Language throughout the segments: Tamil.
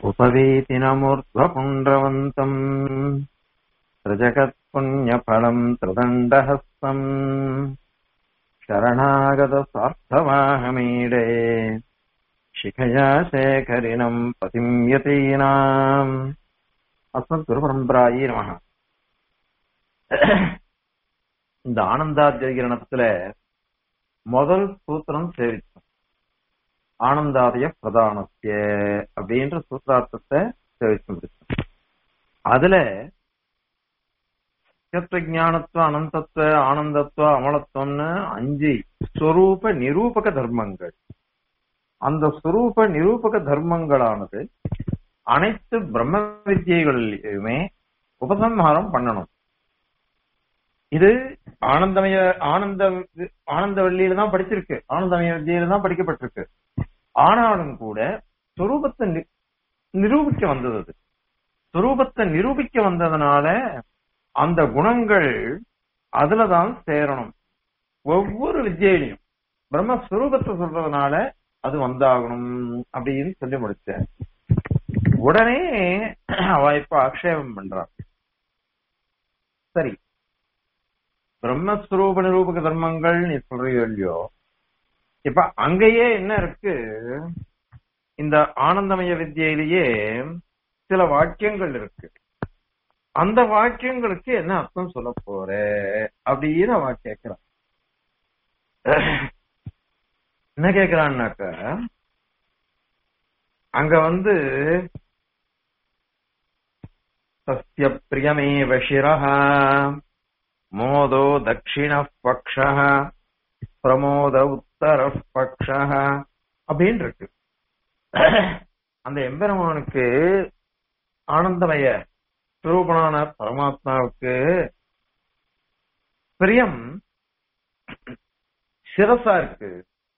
उपवीतिनमूर्ध्वपुण्ड्रवन्तम् त्रिजगत्पुण्यफलम् त्रिदण्डहस्तम् शरणागतस्वार्थवाहमीडे शिखया शेखरिणम् पतिम् यतीनाम् அஸ்மத்குருபரம்பராயி நமக இந்த ஆனந்தாத்தியகிரணத்துல முதல் சூத்திரம் சேவிச்சோம் ஆனந்தாதய பிரதானத்திய அப்படின்ற சூத்திரார்த்தத்தை சேவிச்சு முடிச்சோம் அதுல ஞானத்துவ அனந்தத்துவ ஆனந்தத்துவ அமலத்துவம்னு அஞ்சு ஸ்வரூப நிரூபக தர்மங்கள் அந்த ஸ்வரூப நிரூபக தர்மங்களானது அனைத்து பிரம்ம வித்தியைகளிலுமே உபசம்ஹாரம் பண்ணணும் இது ஆனந்தமய ஆனந்த ஆனந்த வள்ளியில தான் படிச்சிருக்கு ஆனந்தமய வித்தியில தான் படிக்கப்பட்டிருக்கு ஆனாலும் கூட சுரூபத்தை நிரூபிக்க வந்தது அது சுரூபத்தை நிரூபிக்க வந்ததுனால அந்த குணங்கள் அதுலதான் சேரணும் ஒவ்வொரு வித்தியிலையும் பிரம்மஸ்வரூபத்தை சொல்றதுனால அது வந்தாகணும் அப்படின்னு சொல்லி முடிச்சேன் உடனே அவ இப்ப ஆக்ஷேபம் பண்றான் சரி பிரம்மஸ்வரூப நிரூபக தர்மங்கள் நீ சொல்றியோ இல்லையோ இப்ப அங்கேயே என்ன இருக்கு இந்த ஆனந்தமய வித்தியிலேயே சில வாக்கியங்கள் இருக்கு அந்த வாக்கியங்களுக்கு என்ன அர்த்தம் சொல்ல போற அப்படின்னு அவ கேக்குறான் என்ன கேக்குறான்னாக்க அங்க வந்து तस्य प्रियमेव शिरः मोदो दक्षिणः पक्षः பிரமோத உத்தர பக்ஷ அப்படின்னு இருக்கு அந்த எம்பெருமானுக்கு ஆனந்தமய சுரூபனான பரமாத்மாவுக்கு பிரியம் சிரசா இருக்கு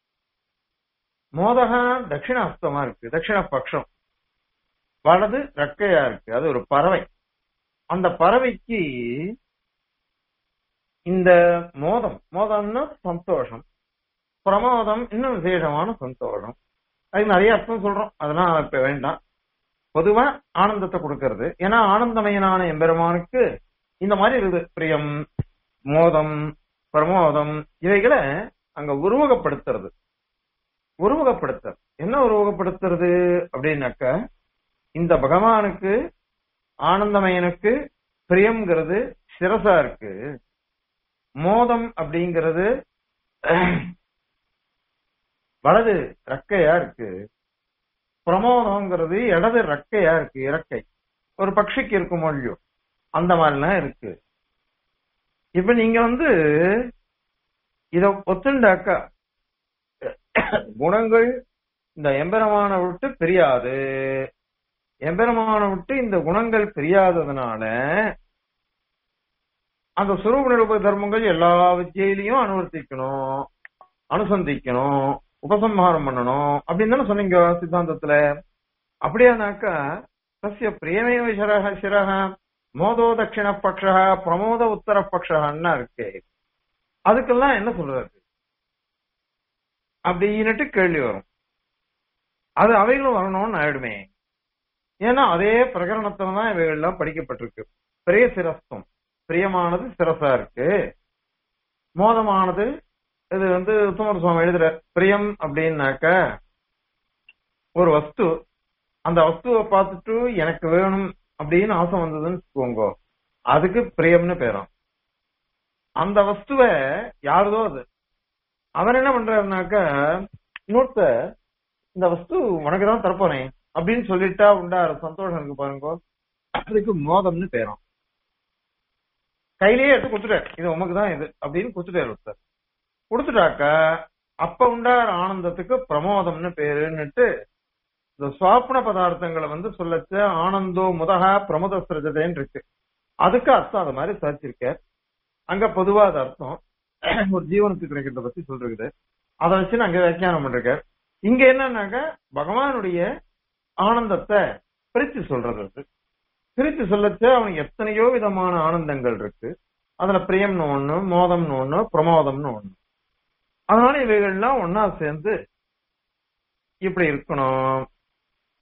மோதகா தட்சிண அஸ்தமா இருக்கு தட்சிண பக்ஷம் வலது ரெக்கையா இருக்கு அது ஒரு பறவை அந்த பறவைக்கு இந்த மோதம் மோதம்னா சந்தோஷம் பிரமோதம் இன்னும் விசேஷமான சந்தோஷம் அதுக்கு நிறைய அர்த்தம் சொல்றோம் அதெல்லாம் இப்ப வேண்டாம் பொதுவா ஆனந்தத்தை கொடுக்கறது ஏன்னா ஆனந்தமயனான எம்பெருமானுக்கு இந்த மாதிரி இருக்குது பிரியம் மோதம் பிரமோதம் இவைகளை அங்க உருவகப்படுத்துறது உருவகப்படுத்துறது என்ன உருவகப்படுத்துறது அப்படின்னாக்க இந்த பகவானுக்கு ஆனந்தமயனுக்கு பிரியம்ங்கிறது சிரசா இருக்கு மோதம் அப்படிங்கிறது வலது ரக்கையா இருக்கு பிரமோதம்ங்கிறது இடது ரக்கையா இருக்கு இறக்கை ஒரு பட்சிக்கு இருக்கும் மொழியோ அந்த மாதிரிலாம் இருக்கு இப்ப நீங்க வந்து இத ஒத்துண்டாக்கா குணங்கள் இந்த எம்பெருமான விட்டு பிரியாது எம்பெருமான விட்டு இந்த குணங்கள் பிரியாததுனால அந்த சுரூப நிரூப தர்மங்கள் எல்லா வித்தியிலையும் அனுவர்த்திக்கணும் அனுசந்திக்கணும் உபசம்ஹாரம் பண்ணணும் அப்படின்னு தானே சொன்னீங்க சித்தாந்தத்துல அப்படியானாக்கா சசிய பிரியமேவ சிரக சிரக மோதோ தட்சிண பக்ஷ பிரமோத உத்தர பக்ஷன்னா இருக்கு அதுக்கெல்லாம் என்ன சொல்றது அப்படின்னுட்டு கேள்வி வரும் அது அவைகளும் வரணும்னு ஆயிடுமே ஏன்னா அதே பிரகரணத்துல தான் இவைகள்லாம் படிக்கப்பட்டிருக்கு பிரிய சிரஸ்தம் பிரியமானது சிரசா இருக்கு மோதமானது இது வந்து உத்தமர் சுவாமி எழுதுற பிரியம் அப்படின்னாக்க ஒரு வஸ்து அந்த வஸ்துவை பார்த்துட்டு எனக்கு வேணும் அப்படின்னு ஆசை வந்ததுன்னு வச்சுக்கோங்க அதுக்கு பிரியம்னு பேரும் அந்த வஸ்துவை யாருதோ அது அவர் என்ன பண்றாருனாக்க இன்னொருத்த இந்த வஸ்து உனக்கு தான் தரப்போறேன் அப்படின்னு சொல்லிட்டா உண்டா சந்தோஷம் இருக்கு பாருங்க அதுக்கு மோதம்னு பேரும் கையிலேயே எடுத்து கொடுத்துட்டாரு இது உமக்கு தான் இது அப்படின்னு கொடுத்துட்டாரு ஒருத்தர் கொடுத்துட்டாக்கா அப்ப உண்டார ஆனந்தத்துக்கு பிரமோதம்னு பேருன்னுட்டு இந்த சுவாப்ன பதார்த்தங்களை வந்து சொல்லச்ச ஆனந்தோ முதகா பிரமோத சிரஜதேன்னு இருக்கு அதுக்கு அர்த்தம் அது மாதிரி சாதிச்சிருக்க அங்க பொதுவா அது அர்த்தம் ஒரு ஜீவனுக்கு கிடைக்கிறத பத்தி சொல்றது அதை வச்சு அங்க வியாக்கியானம் பண்றேன் இங்க என்னன்னாக்க பகவானுடைய ஆனந்தத்தை பிரிச்சு சொல்றது அது பிரிச்சு சொல்லச்ச அவனுக்கு எத்தனையோ விதமான ஆனந்தங்கள் இருக்கு அதுல பிரியம்னு ஒண்ணு மோதம்னு ஒண்ணு பிரமோதம்னு ஒண்ணு அதனால இவைகள்லாம் ஒன்னா சேர்ந்து இப்படி இருக்கணும்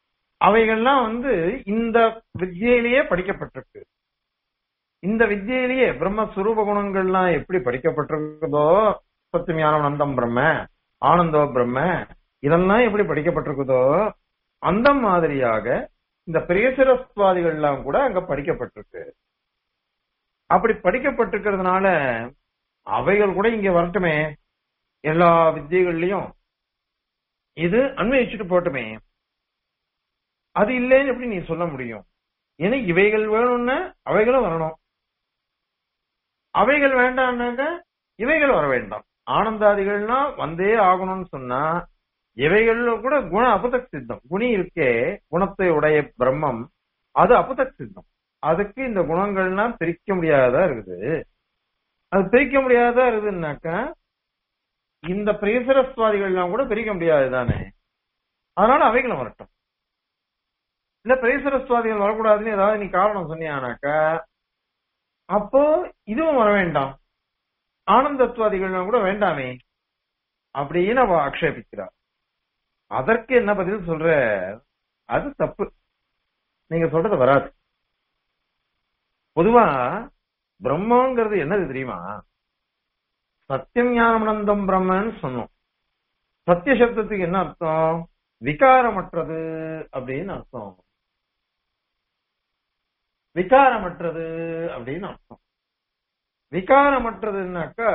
அவைகள்லாம் வந்து இந்த வித்தியிலேயே படிக்கப்பட்டிருக்கு இந்த வித்தியிலேயே பிரம்மஸ்வரூப குணங்கள்லாம் எப்படி படிக்கப்பட்டிருக்குதோ சத்தியம் ஞானம் அனந்தம் பிரம்ம ஆனந்தோ பிரம்ம இதெல்லாம் எப்படி படிக்கப்பட்டிருக்குதோ அந்த மாதிரியாக இந்த பிரேசரஸ்வாதிகள்லாம் கூட அங்க படிக்கப்பட்டிருக்கு அப்படி படிக்கப்பட்டிருக்கிறதுனால அவைகள் கூட இங்க வரட்டுமே எல்லா வித்தியகள்லயும் இது அன்வயிச்சுட்டு போட்டுமே அது இல்லைன்னு எப்படி நீ சொல்ல முடியும் ஏன்னா இவைகள் வேணும்னா அவைகளும் வரணும் அவைகள் வேண்டாம்னாக்க இவைகள் வர வேண்டாம் ஆனந்தாதிகள்னா வந்தே ஆகணும்னு சொன்னா இவைகள்ல கூட குண அபதக் சித்தம் குணி இருக்கே குணத்தை உடைய பிரம்மம் அது அபதக் சித்தம் அதுக்கு இந்த குணங்கள்லாம் பிரிக்க முடியாததா இருக்குது அது பிரிக்க முடியாததா இருக்குதுன்னாக்கா இந்த பிரேசரஸ்வாதிகள்லாம் கூட பிரிக்க முடியாது தானே அதனால அவைகளும் வரட்டும் இல்ல பிரேசரஸ்வாதிகள் வரக்கூடாதுன்னு ஏதாவது நீ காரணம் சொன்னியானாக்கா அப்போ இதுவும் வர வேண்டாம் ஆனந்தத்வாதிகள்லாம் கூட வேண்டாமே அப்படின்னு அவ ஆக்ஷேபிக்கிறார் அதற்கு என்ன பதில் சொல்ற அது தப்பு நீங்க சொல்றது வராது பொதுவா பிரம்மங்கிறது என்னது தெரியுமா சத்தியம் ஞானமனந்தம் பிரம்மன்னு சொன்னோம் சத்திய சப்தத்துக்கு என்ன அர்த்தம் விகாரமற்றது அப்படின்னு அர்த்தம் விகாரமற்றது அப்படின்னு அர்த்தம் விகாரமற்றதுன்னாக்கா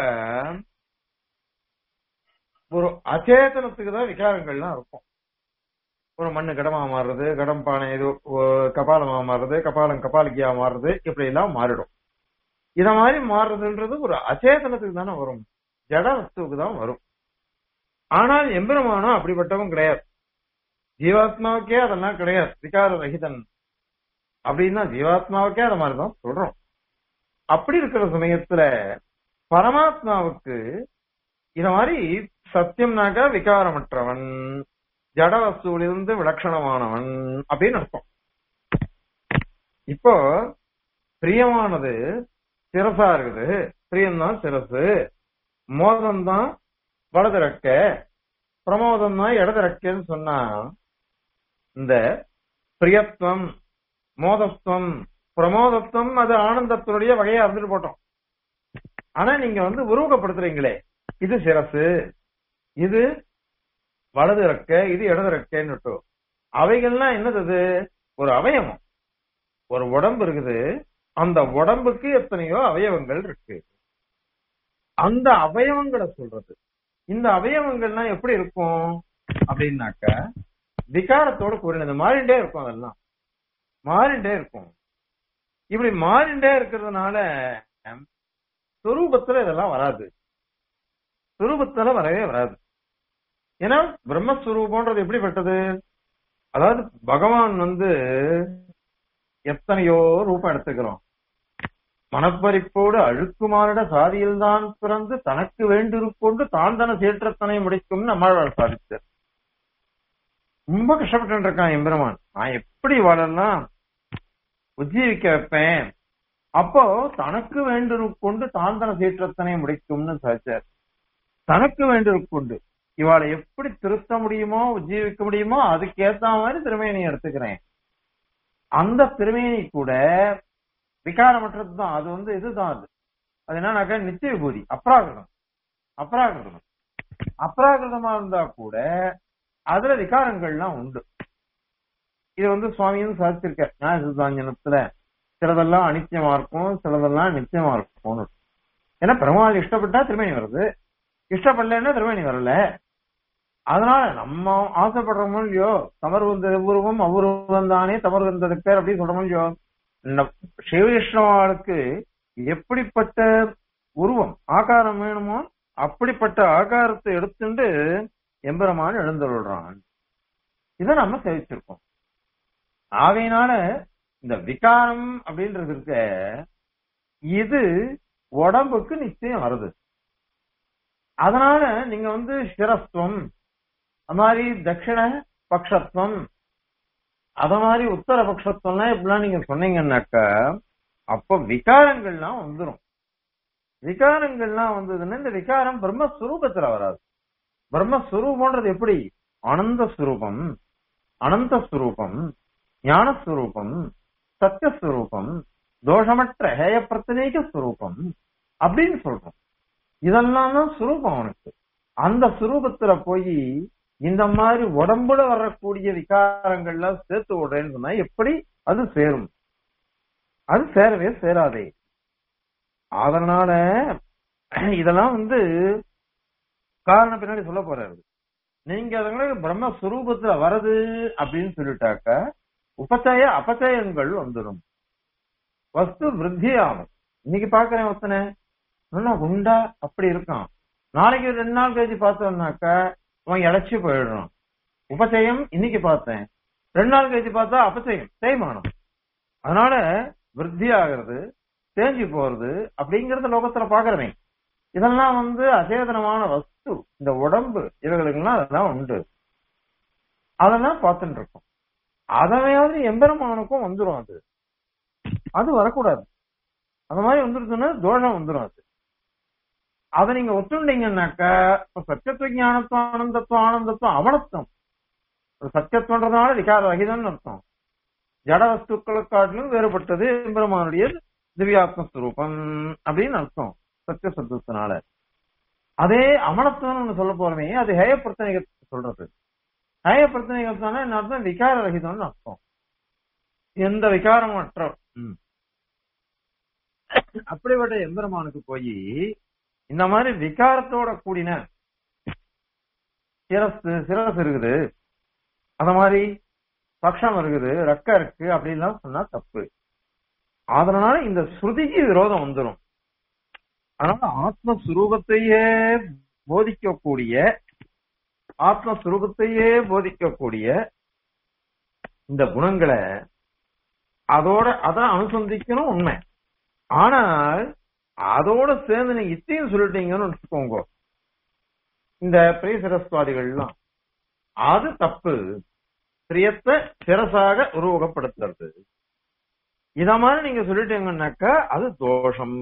ஒரு அச்சேதனத்துக்கு தான் விகாரங்கள்லாம் இருக்கும் ஒரு மண்ணு கடமா மாறுறது கடம் பானை இது கபாலமா மாறுறது கபாலம் கபாலிக்கியா மாறுறது இப்படி எல்லாம் மாறிடும் இத மாதிரி மாறுறதுன்றது ஒரு அச்சேதனத்துக்கு தானே வரும் ஜட வஸ்துவுக்கு தான் வரும் ஆனால் எம்பெருமானம் அப்படிப்பட்டவன் கிடையாது ஜீவாத்மாவுக்கே அதெல்லாம் கிடையாது விகார ரஹிதன் அப்படின்னா ஜீவாத்மாவுக்கே அத மாதிரிதான் சொல்றோம் அப்படி இருக்கிற சமயத்துல பரமாத்மாவுக்கு இத மாதிரி சத்தியம்னாக்கா விகாரமற்றவன் ஜட வஸ்துவிலிருந்து விலட்சணமானவன் அப்படின்னு அர்த்தம் இப்போ பிரியமானது சிரசா இருக்குது பிரியம்தான் சிரசு மோதம் தான் வலது ரெக்க பிரமோதம் தான் இடது ரெக்கைன்னு சொன்னா இந்த பிரியத்துவம் மோதத்துவம் பிரமோதத்துவம் அது ஆனந்தத்தினுடைய வகையா இருந்துட்டு போட்டோம் ஆனா நீங்க வந்து உருவகப்படுத்துறீங்களே இது சிரசு இது வலது ரெக்க இது இடது ரெக்கைன்னு அவைகள்லாம் என்னது அது ஒரு அவயவம் ஒரு உடம்பு இருக்குது அந்த உடம்புக்கு எத்தனையோ அவயவங்கள் இருக்கு அந்த அவயவங்களை சொல்றது இந்த அவயவங்கள்லாம் எப்படி இருக்கும் அப்படின்னாக்க விகாரத்தோட கூறினது மாறிண்டே இருக்கும் அதெல்லாம் மாறிண்டே இருக்கும் இப்படி மாறிண்டே இருக்கிறதுனால சுரூபத்துல இதெல்லாம் வராது சுரூபத்துல வரவே வராது ஏன்னா பிரம்மஸ்வரூபம்ன்றது எப்படிப்பட்டது அதாவது பகவான் வந்து எத்தனையோ ரூபம் எடுத்துக்கிறோம் மனப்பறிப்போடு அழுக்குமானிட சாதியில்தான் பிறந்து தனக்கு வேண்டிருக்கொண்டு தான் தன சீற்றத்தனை முடிக்கும்னு நம்மளால் சாதித்தார் ரொம்ப கஷ்டப்பட்டு இருக்கான் எம்பெருமான் நான் எப்படி வாழலாம் உஜ்ஜீவிக்க வைப்பேன் அப்போ தனக்கு வேண்டிருக்கொண்டு தான் தன சீற்றத்தனை முடிக்கும்னு சாதிச்சார் தனக்கு வேண்டிருக்கொண்டு இவாளை எப்படி திருத்த முடியுமோ உஜ்ஜீவிக்க முடியுமோ அதுக்கு ஏத்த மாதிரி திருமேனி எடுத்துக்கிறேன் அந்த திருமேனி கூட விகாரமற்றது தான் அது வந்து இதுதான் அது அது என்னன்னாக்கா நித்திய விபூதி அப்ராகிருதம் அப்ராகிருதம் அப்ராகிருதமா இருந்தா கூட அதுல விகாரங்கள்லாம் உண்டு இது வந்து சுவாமியும் சாதிச்சிருக்க நியாய சித்தாஞ்சனத்துல சிலதெல்லாம் அனித்தியமா இருக்கும் சிலதெல்லாம் நித்தியமா இருக்கும் ஏன்னா பெருமாள் இஷ்டப்பட்டா திருமணி வருது இஷ்டப்படலன்னா திருமணி வரல அதனால நம்ம ஆசைப்படுறோமோ இல்லையோ தமர் வந்த உருவம் அவ்வுருவம் தானே தமர் வந்தது பேர் அப்படின்னு சொல்றோமோ இல்லையோ சிவவிஷ்ணவாளுக்கு எப்படிப்பட்ட உருவம் ஆகாரம் வேணுமோ அப்படிப்பட்ட ஆகாரத்தை எடுத்துட்டு எம்பெருமான் எழுந்துள்ளான் இதை நம்ம சேவிச்சிருக்கோம் ஆகையினால இந்த விகாரம் அப்படின்றது இருக்க இது உடம்புக்கு நிச்சயம் வருது அதனால நீங்க வந்து சிரஸ்துவம் அது மாதிரி தட்சிண பக்ஷத்துவம் அத மாதிரி உத்தர பட்சத்துவம்லாம் இப்படிலாம் நீங்க சொன்னீங்கன்னாக்கா அப்ப விகாரங்கள்லாம் வந்துடும் விகாரங்கள்லாம் வந்ததுன்னா இந்த விகாரம் பிரம்மஸ்வரூபத்துல வராது பிரம்மஸ்வரூபம்ன்றது எப்படி ஆனந்த ஸ்வரூபம் அனந்த ஸ்வரூபம் ஞானஸ்வரூபம் சத்தியஸ்வரூபம் தோஷமற்ற ஹேய பிரத்தனேக ஸ்வரூபம் அப்படின்னு சொல்றோம் இதெல்லாம் தான் சுரூபம் அவனுக்கு அந்த சுரூபத்துல போய் இந்த மாதிரி உடம்புல வரக்கூடிய விகாரங்கள்லாம் சேர்த்து விடுறேன்னு சொன்னா எப்படி அது சேரும் அது சேரவே சேராதே அதனால இதெல்லாம் வந்து காரணம் பின்னாடி சொல்ல போறாரு நீங்க அதுங்களுக்கு பிரம்மஸ்வரூபத்துல வருது அப்படின்னு சொல்லிட்டாக்க உபச்சய அபச்சயங்கள் வந்துடும் வஸ்து விருத்தி ஆகும் இன்னைக்கு பாக்குறேன் ஒருத்தனை நல்லா குண்டா அப்படி இருக்கான் நாளைக்கு ரெண்டு நாள் கழிச்சு பார்த்தோம்னாக்க அவன் இழைச்சி போயிடுறான் உபச்சயம் இன்னைக்கு பார்த்தேன் ரெண்டு நாள் கழிச்சு பார்த்தா அபச்சயம் தேய்மானம் அதனால விருத்தி ஆகிறது தேஞ்சு போறது அப்படிங்கறத லோகத்துல பாக்குறவன் இதெல்லாம் வந்து அசேதனமான வஸ்து இந்த உடம்பு இவர்களுக்கெல்லாம் அதெல்லாம் உண்டு அதெல்லாம் பார்த்துட்டு இருக்கோம் அதனையாவது எம்பெருமானுக்கும் வந்துடும் அது அது வரக்கூடாது அந்த மாதிரி வந்துருச்சுன்னா தோஷம் வந்துடும் அது அதை நீங்க ஒத்துண்டீங்கன்னாக்க இப்ப சத்தியத்துவ ஞானத்துவம் ஆனந்தத்துவம் ஆனந்தத்துவம் அவனத்துவம் சத்தியத்துவன்றதுனால விகார ரகிதம் அர்த்தம் ஜட வஸ்துக்களை காட்டிலும் வேறுபட்டது எம்பெருமானுடைய திவ்யாத்ம ஸ்வரூபம் அப்படின்னு அர்த்தம் சத்திய சத்துவத்தினால அதே அமனத்துவம் ஒண்ணு சொல்ல போறமே அது ஹேய பிரச்சனைகத்தை சொல்றது ஹேய பிரச்சனைகத்தான என்ன அர்த்தம் விகார ரகிதம்னு அர்த்தம் எந்த விகாரமும் அற்ற ம். அப்படிப்பட்ட எம்பெருமானுக்கு போய் இந்த மாதிரி விகாரத்தோட கூடின சிரசு சிரஸ் இருக்குது அந்த மாதிரி பக்ஷம் இருக்குது ரெக்க இருக்கு அப்படின்லாம் சொன்னா தப்பு அதனால இந்த ஸ்ருதிக்கு விரோதம் வந்துடும் அதனால ஆத்மஸ்வரூபத்தையே போதிக்கக்கூடிய ஆத்மஸ்வரூபத்தையே போதிக்கக்கூடிய இந்த குணங்களை அதோட அதான் அனுசந்திக்கணும் உண்மை ஆனால் அதோட சேர்ந்து நீங்க இத்தையும் சொல்லிட்டீங்கன்னு வச்சுக்கோங்க இந்த பிரியசரஸ்வாதிகள்லாம் அது தப்பு பிரியத்தை சிரசாக உருவகப்படுத்துறது இத மாதிரி நீங்க சொல்லிட்டீங்கன்னாக்கா அது தோஷம்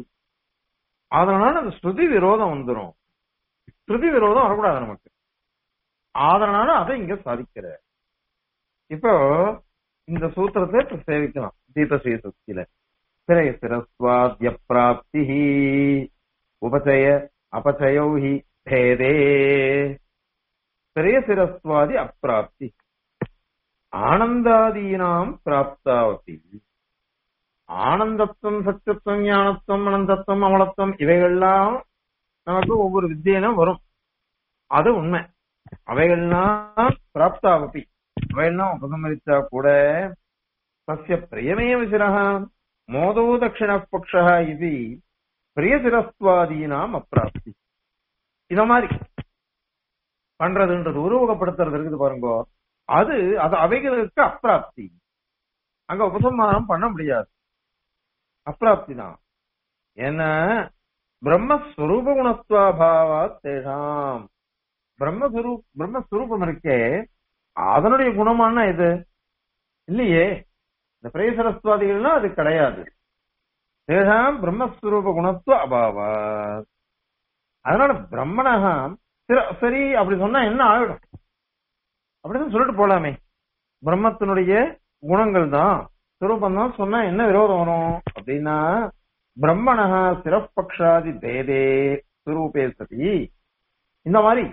அதனால அந்த ஸ்ருதி விரோதம் வந்துடும் ஸ்ருதி விரோதம் வரக்கூடாது நமக்கு அதனால அதை இங்க சாதிக்கிற இப்போ இந்த சூத்திரத்தை இப்ப சேவிக்கலாம் தீபஸ்ரீ சுத்தியில சிறை சிரஸ்வாத்ய பிராப்தி உபச்சய அபச்சயௌ ஹி பேதே சிறைய சிரஸ்வாதி அப்பிராப்தி ஆனந்தாதீனாம் பிராப்தாவதி ஆனந்தத்துவம் சத்தியத்துவம் ஞானத்துவம் அனந்தத்துவம் அமலத்துவம் இவைகள்லாம் நமக்கு ஒவ்வொரு வித்தியிலும் வரும் அது உண்மை அவைகள்லாம் பிராப்தாவதி அவையெல்லாம் உபசமரித்தா கூட தஸ்ய பிரியமே விசிரக மோதோ தட்சிண பக்ஷ இது பிரியசிரஸ்வாதீனாம் அப்பிராப்தி இத மாதிரி பண்றதுன்றது உருவகப்படுத்துறது இருக்குது பாருங்க அது அது அவைகளுக்கு அப்பிராப்தி அங்க உபசம்மானம் பண்ண முடியாது அப்பிராப்தி தான் ஏன்னா பிரம்மஸ்வரூப குணத்துவாபாவா தேஷாம் பிரம்மஸ்வரூப் பிரம்மஸ்வரூபம் இருக்கே அதனுடைய குணமான இது இல்லையே இந்த பிரேசரஸ்வாதிகள்லாம் அது கிடையாது தேஷாம் பிரம்மஸ்வரூப குணத்துவ அபாவா அதனால பிரம்மணகா சரி அப்படி சொன்னா என்ன ஆயிடும் அப்படின்னு சொல்லிட்டு போலாமே பிரம்மத்தினுடைய குணங்கள் தான் சுரூபம் தான் சொன்னா என்ன விரோதம் வரும் அப்படின்னா பிரம்மணஹா சிறப்பக்ஷாதி பேதே சுரூபே சதி இந்த மாதிரி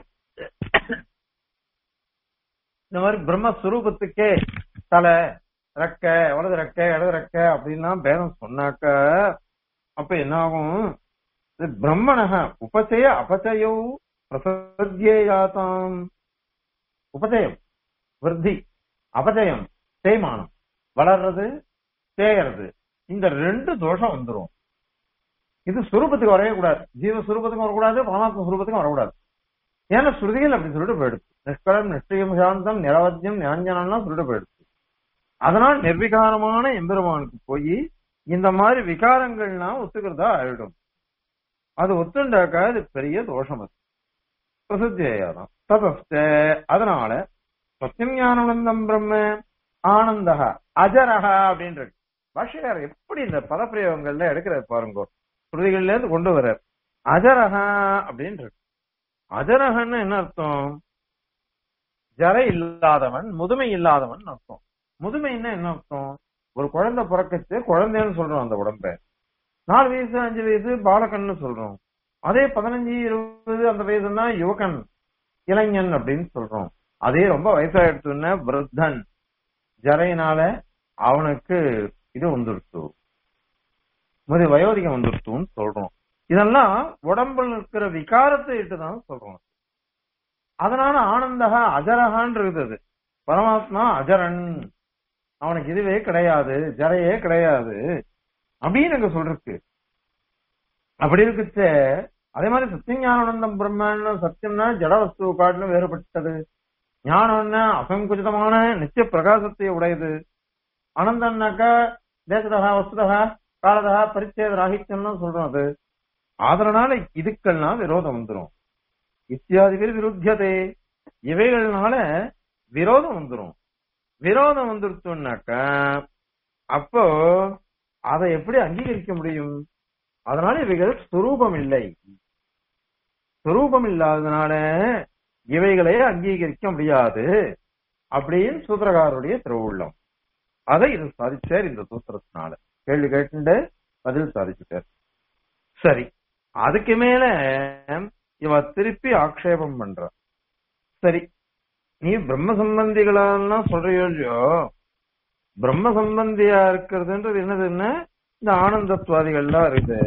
இந்த மாதிரி பிரம்மஸ்வரூபத்துக்கே தலை ரெக்க வலது ரெக்க இடது ரெக்க அப்படின்லாம் பேதம் சொன்னாக்க அப்ப என்ன ஆகும் இது பிரம்மணக உபச்சய அபச்சயோ பிரசத்தியேயாத்தாம் உபச்சயம் விருத்தி அபச்சயம் தேய்மானம் வளர்றது தேயறது இந்த ரெண்டு தோஷம் வந்துரும் இது சுரூபத்துக்கு வரவே கூடாது ஜீவ சுரூபத்துக்கும் வரக்கூடாது பரமாத்ம சுரூபத்துக்கும் வரக்கூடாது ஏன்னா ஸ்ருதிகள் அப்படி சொல்லிட்டு போயிடுச்சு நிஷ்கலம் நிஷ்டயம் சாந்தம் நிரவத்தியம் ஞாஞ்சனம்லாம் சொல்லிட்டு போயிடுச்சு அதனால் நிர்விகாரமான எம்பெருமானுக்கு போய் இந்த மாதிரி விகாரங்கள்லாம் ஒத்துக்கிறதா ஆயிடும் அது ஒத்துண்டாக்கா அது பெரிய தோஷம் அது பிரசித்தியாதான் ததஸ்த அதனால சத்தியம் ஞானவந்தம் பிரம்ம ஆனந்தகா அஜரஹா அப்படின்றது பாஷ்யக்காரர் எப்படி இந்த பதப்பிரயோகங்கள்ல எடுக்கிறார் பாருங்க ஸ்ருதிகள்ல இருந்து கொண்டு வர்றார் அஜரஹா அப்படின்றது அஜரகன்னு என்ன அர்த்தம் ஜரை இல்லாதவன் முதுமை இல்லாதவன் அர்த்தம் முதுமைன்னா என்ன அர்த்தம் ஒரு குழந்தை பிறக்கச்சு குழந்தைன்னு சொல்றோம் அந்த உடம்ப நாலு வயசு அஞ்சு வயசு பாலகன்னு சொல்றோம் அதே பதினஞ்சு இருபது அந்த வயசுனா யுவகன் இளைஞன் அப்படின்னு சொல்றோம் அதே ரொம்ப வயசாயிடுச்சுன்னா விருத்தன் ஜரையினால அவனுக்கு இது வந்துருச்சு முதி வயோதிகம் வந்துருச்சுன்னு சொல்றோம் இதெல்லாம் உடம்புல இருக்கிற விகாரத்தை இட்டுதான் சொல்றோம் அதனால ஆனந்தகா அஜரகான் இருக்குது பரமாத்மா அஜரன் அவனுக்கு இதுவே கிடையாது ஜரையே கிடையாது அப்படின்னு அங்க சொல்றதுக்கு அப்படி இருக்குச்ச அதே மாதிரி சத்தியஞானந்தம் பிரம்மன்னு சத்தியம்னா ஜட வஸ்து காட்டிலும் வேறுபட்டது ஞானம்னா அசங்குச்சிதமான நித்திய பிரகாசத்தை உடையது ஆனந்தம்னாக்கா தேசதகா வஸ்துதகா காலதகா பரிச்சேத ராகித்யம்னு சொல்றோம் அது அதனால இதுக்கெல்லாம் விரோதம் வந்துரும் இத்தியாதி பேர் விருத்தியதே இவைகள்னால விரோதம் வந்துரும் விரோதம் வந்துருச்சுன்னாக்கா அப்போ அதை எப்படி அங்கீகரிக்க முடியும் அதனால இவைகள் சுரூபம் இல்லை சுரூபம் இல்லாததுனால இவைகளை அங்கீகரிக்க முடியாது அப்படின்னு சூத்திரகாரருடைய திருவுள்ளம் அதை இது சாதிச்சார் இந்த சூத்திரத்தினால கேள்வி கேட்டு பதில் சாதிச்சுட்டார் சரி அதுக்கு மேல இவ திருப்பி ஆக்ஷேபம் பண்ற சரி நீ பிரம்ம சம்பந்திகளெல்லாம் சொல்றியோ இல்லையோ பிரம்ம சம்பந்தியா இருக்கிறதுன்றது என்னதுன்னா இந்த ஆனந்தத்வாதிகள்லாம் இருக்குது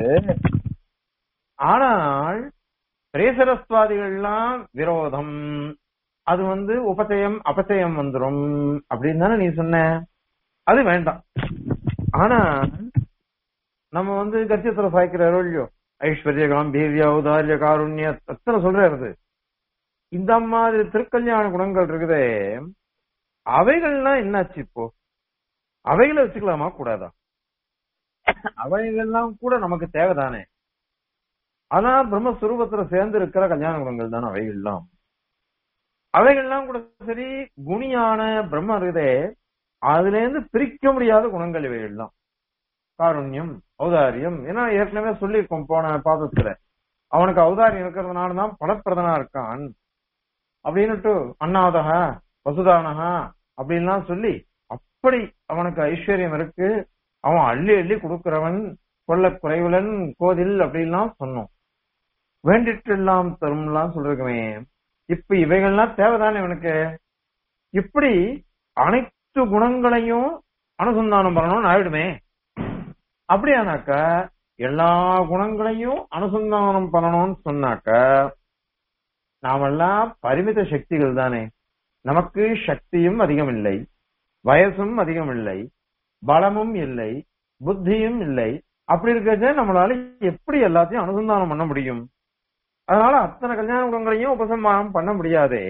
ஆனால் பிரேசரஸ்வாதிகள்லாம் விரோதம் அது வந்து உபச்சயம் அபச்சயம் வந்துரும் அப்படின்னு தானே நீ சொன்ன அது வேண்டாம் ஆனா நம்ம வந்து கத்தியத்துல சாய்க்கிறாரோ இல்லையோ ஐஸ்வர்ய காம்பீரிய ஔதாரிய காருண்ய அத்தனை சொல்றாரு இந்த மாதிரி திருக்கல்யாண குணங்கள் இருக்குதே அவைகள்லாம் என்னாச்சு இப்போ அவைகளை வச்சுக்கலாமா கூடாதா அவைகள்லாம் கூட நமக்கு தேவைதானே ஆனா பிரம்மஸ்வரூபத்துல சேர்ந்து இருக்கிற கல்யாண குணங்கள் தானே அவைகள்லாம் அவைகள்லாம் கூட சரி குணியான பிரம்ம இருக்குதே அதுல இருந்து பிரிக்க முடியாத குணங்கள் இவைகள்லாம் காருண்யம் ஔதாரியம் ஏன்னா ஏற்கனவே சொல்லியிருக்கோம் போன பாதத்துல அவனுக்கு ஔதாரியம் இருக்கிறதுனால தான் பலப்பிரதனா இருக்கான் அப்படின்னுட்டு அண்ணாதகா வசுதானகா அப்படின்லாம் சொல்லி அப்படி அவனுக்கு ஐஸ்வர்யம் இருக்கு அவன் அள்ளி அள்ளி கொடுக்கிறவன் கொல்ல குறைவுலன் கோதில் அப்படின்லாம் சொன்னோம் வேண்டிட்டு எல்லாம் தரும்லாம் சொல்றதுக்குமே இப்ப இவைகள்லாம் தேவைதானே இவனுக்கு இப்படி அனைத்து குணங்களையும் அனுசந்தானம் பண்ணணும்னு ஆயிடுமே அப்படியானாக்க எல்லா குணங்களையும் அனுசந்தானம் பண்ணணும்னு சொன்னாக்க நாமெல்லாம் பரிமித சக்திகள் தானே நமக்கு சக்தியும் அதிகம் இல்லை வயசும் அதிகம் இல்லை பலமும் இல்லை புத்தியும் இல்லை அப்படி இருக்கிறத நம்மளால எப்படி எல்லாத்தையும் அனுசந்தானம் பண்ண முடியும் அதனால அத்தனை கல்யாண குணங்களையும் உபசம்மானம் பண்ண முடியாதே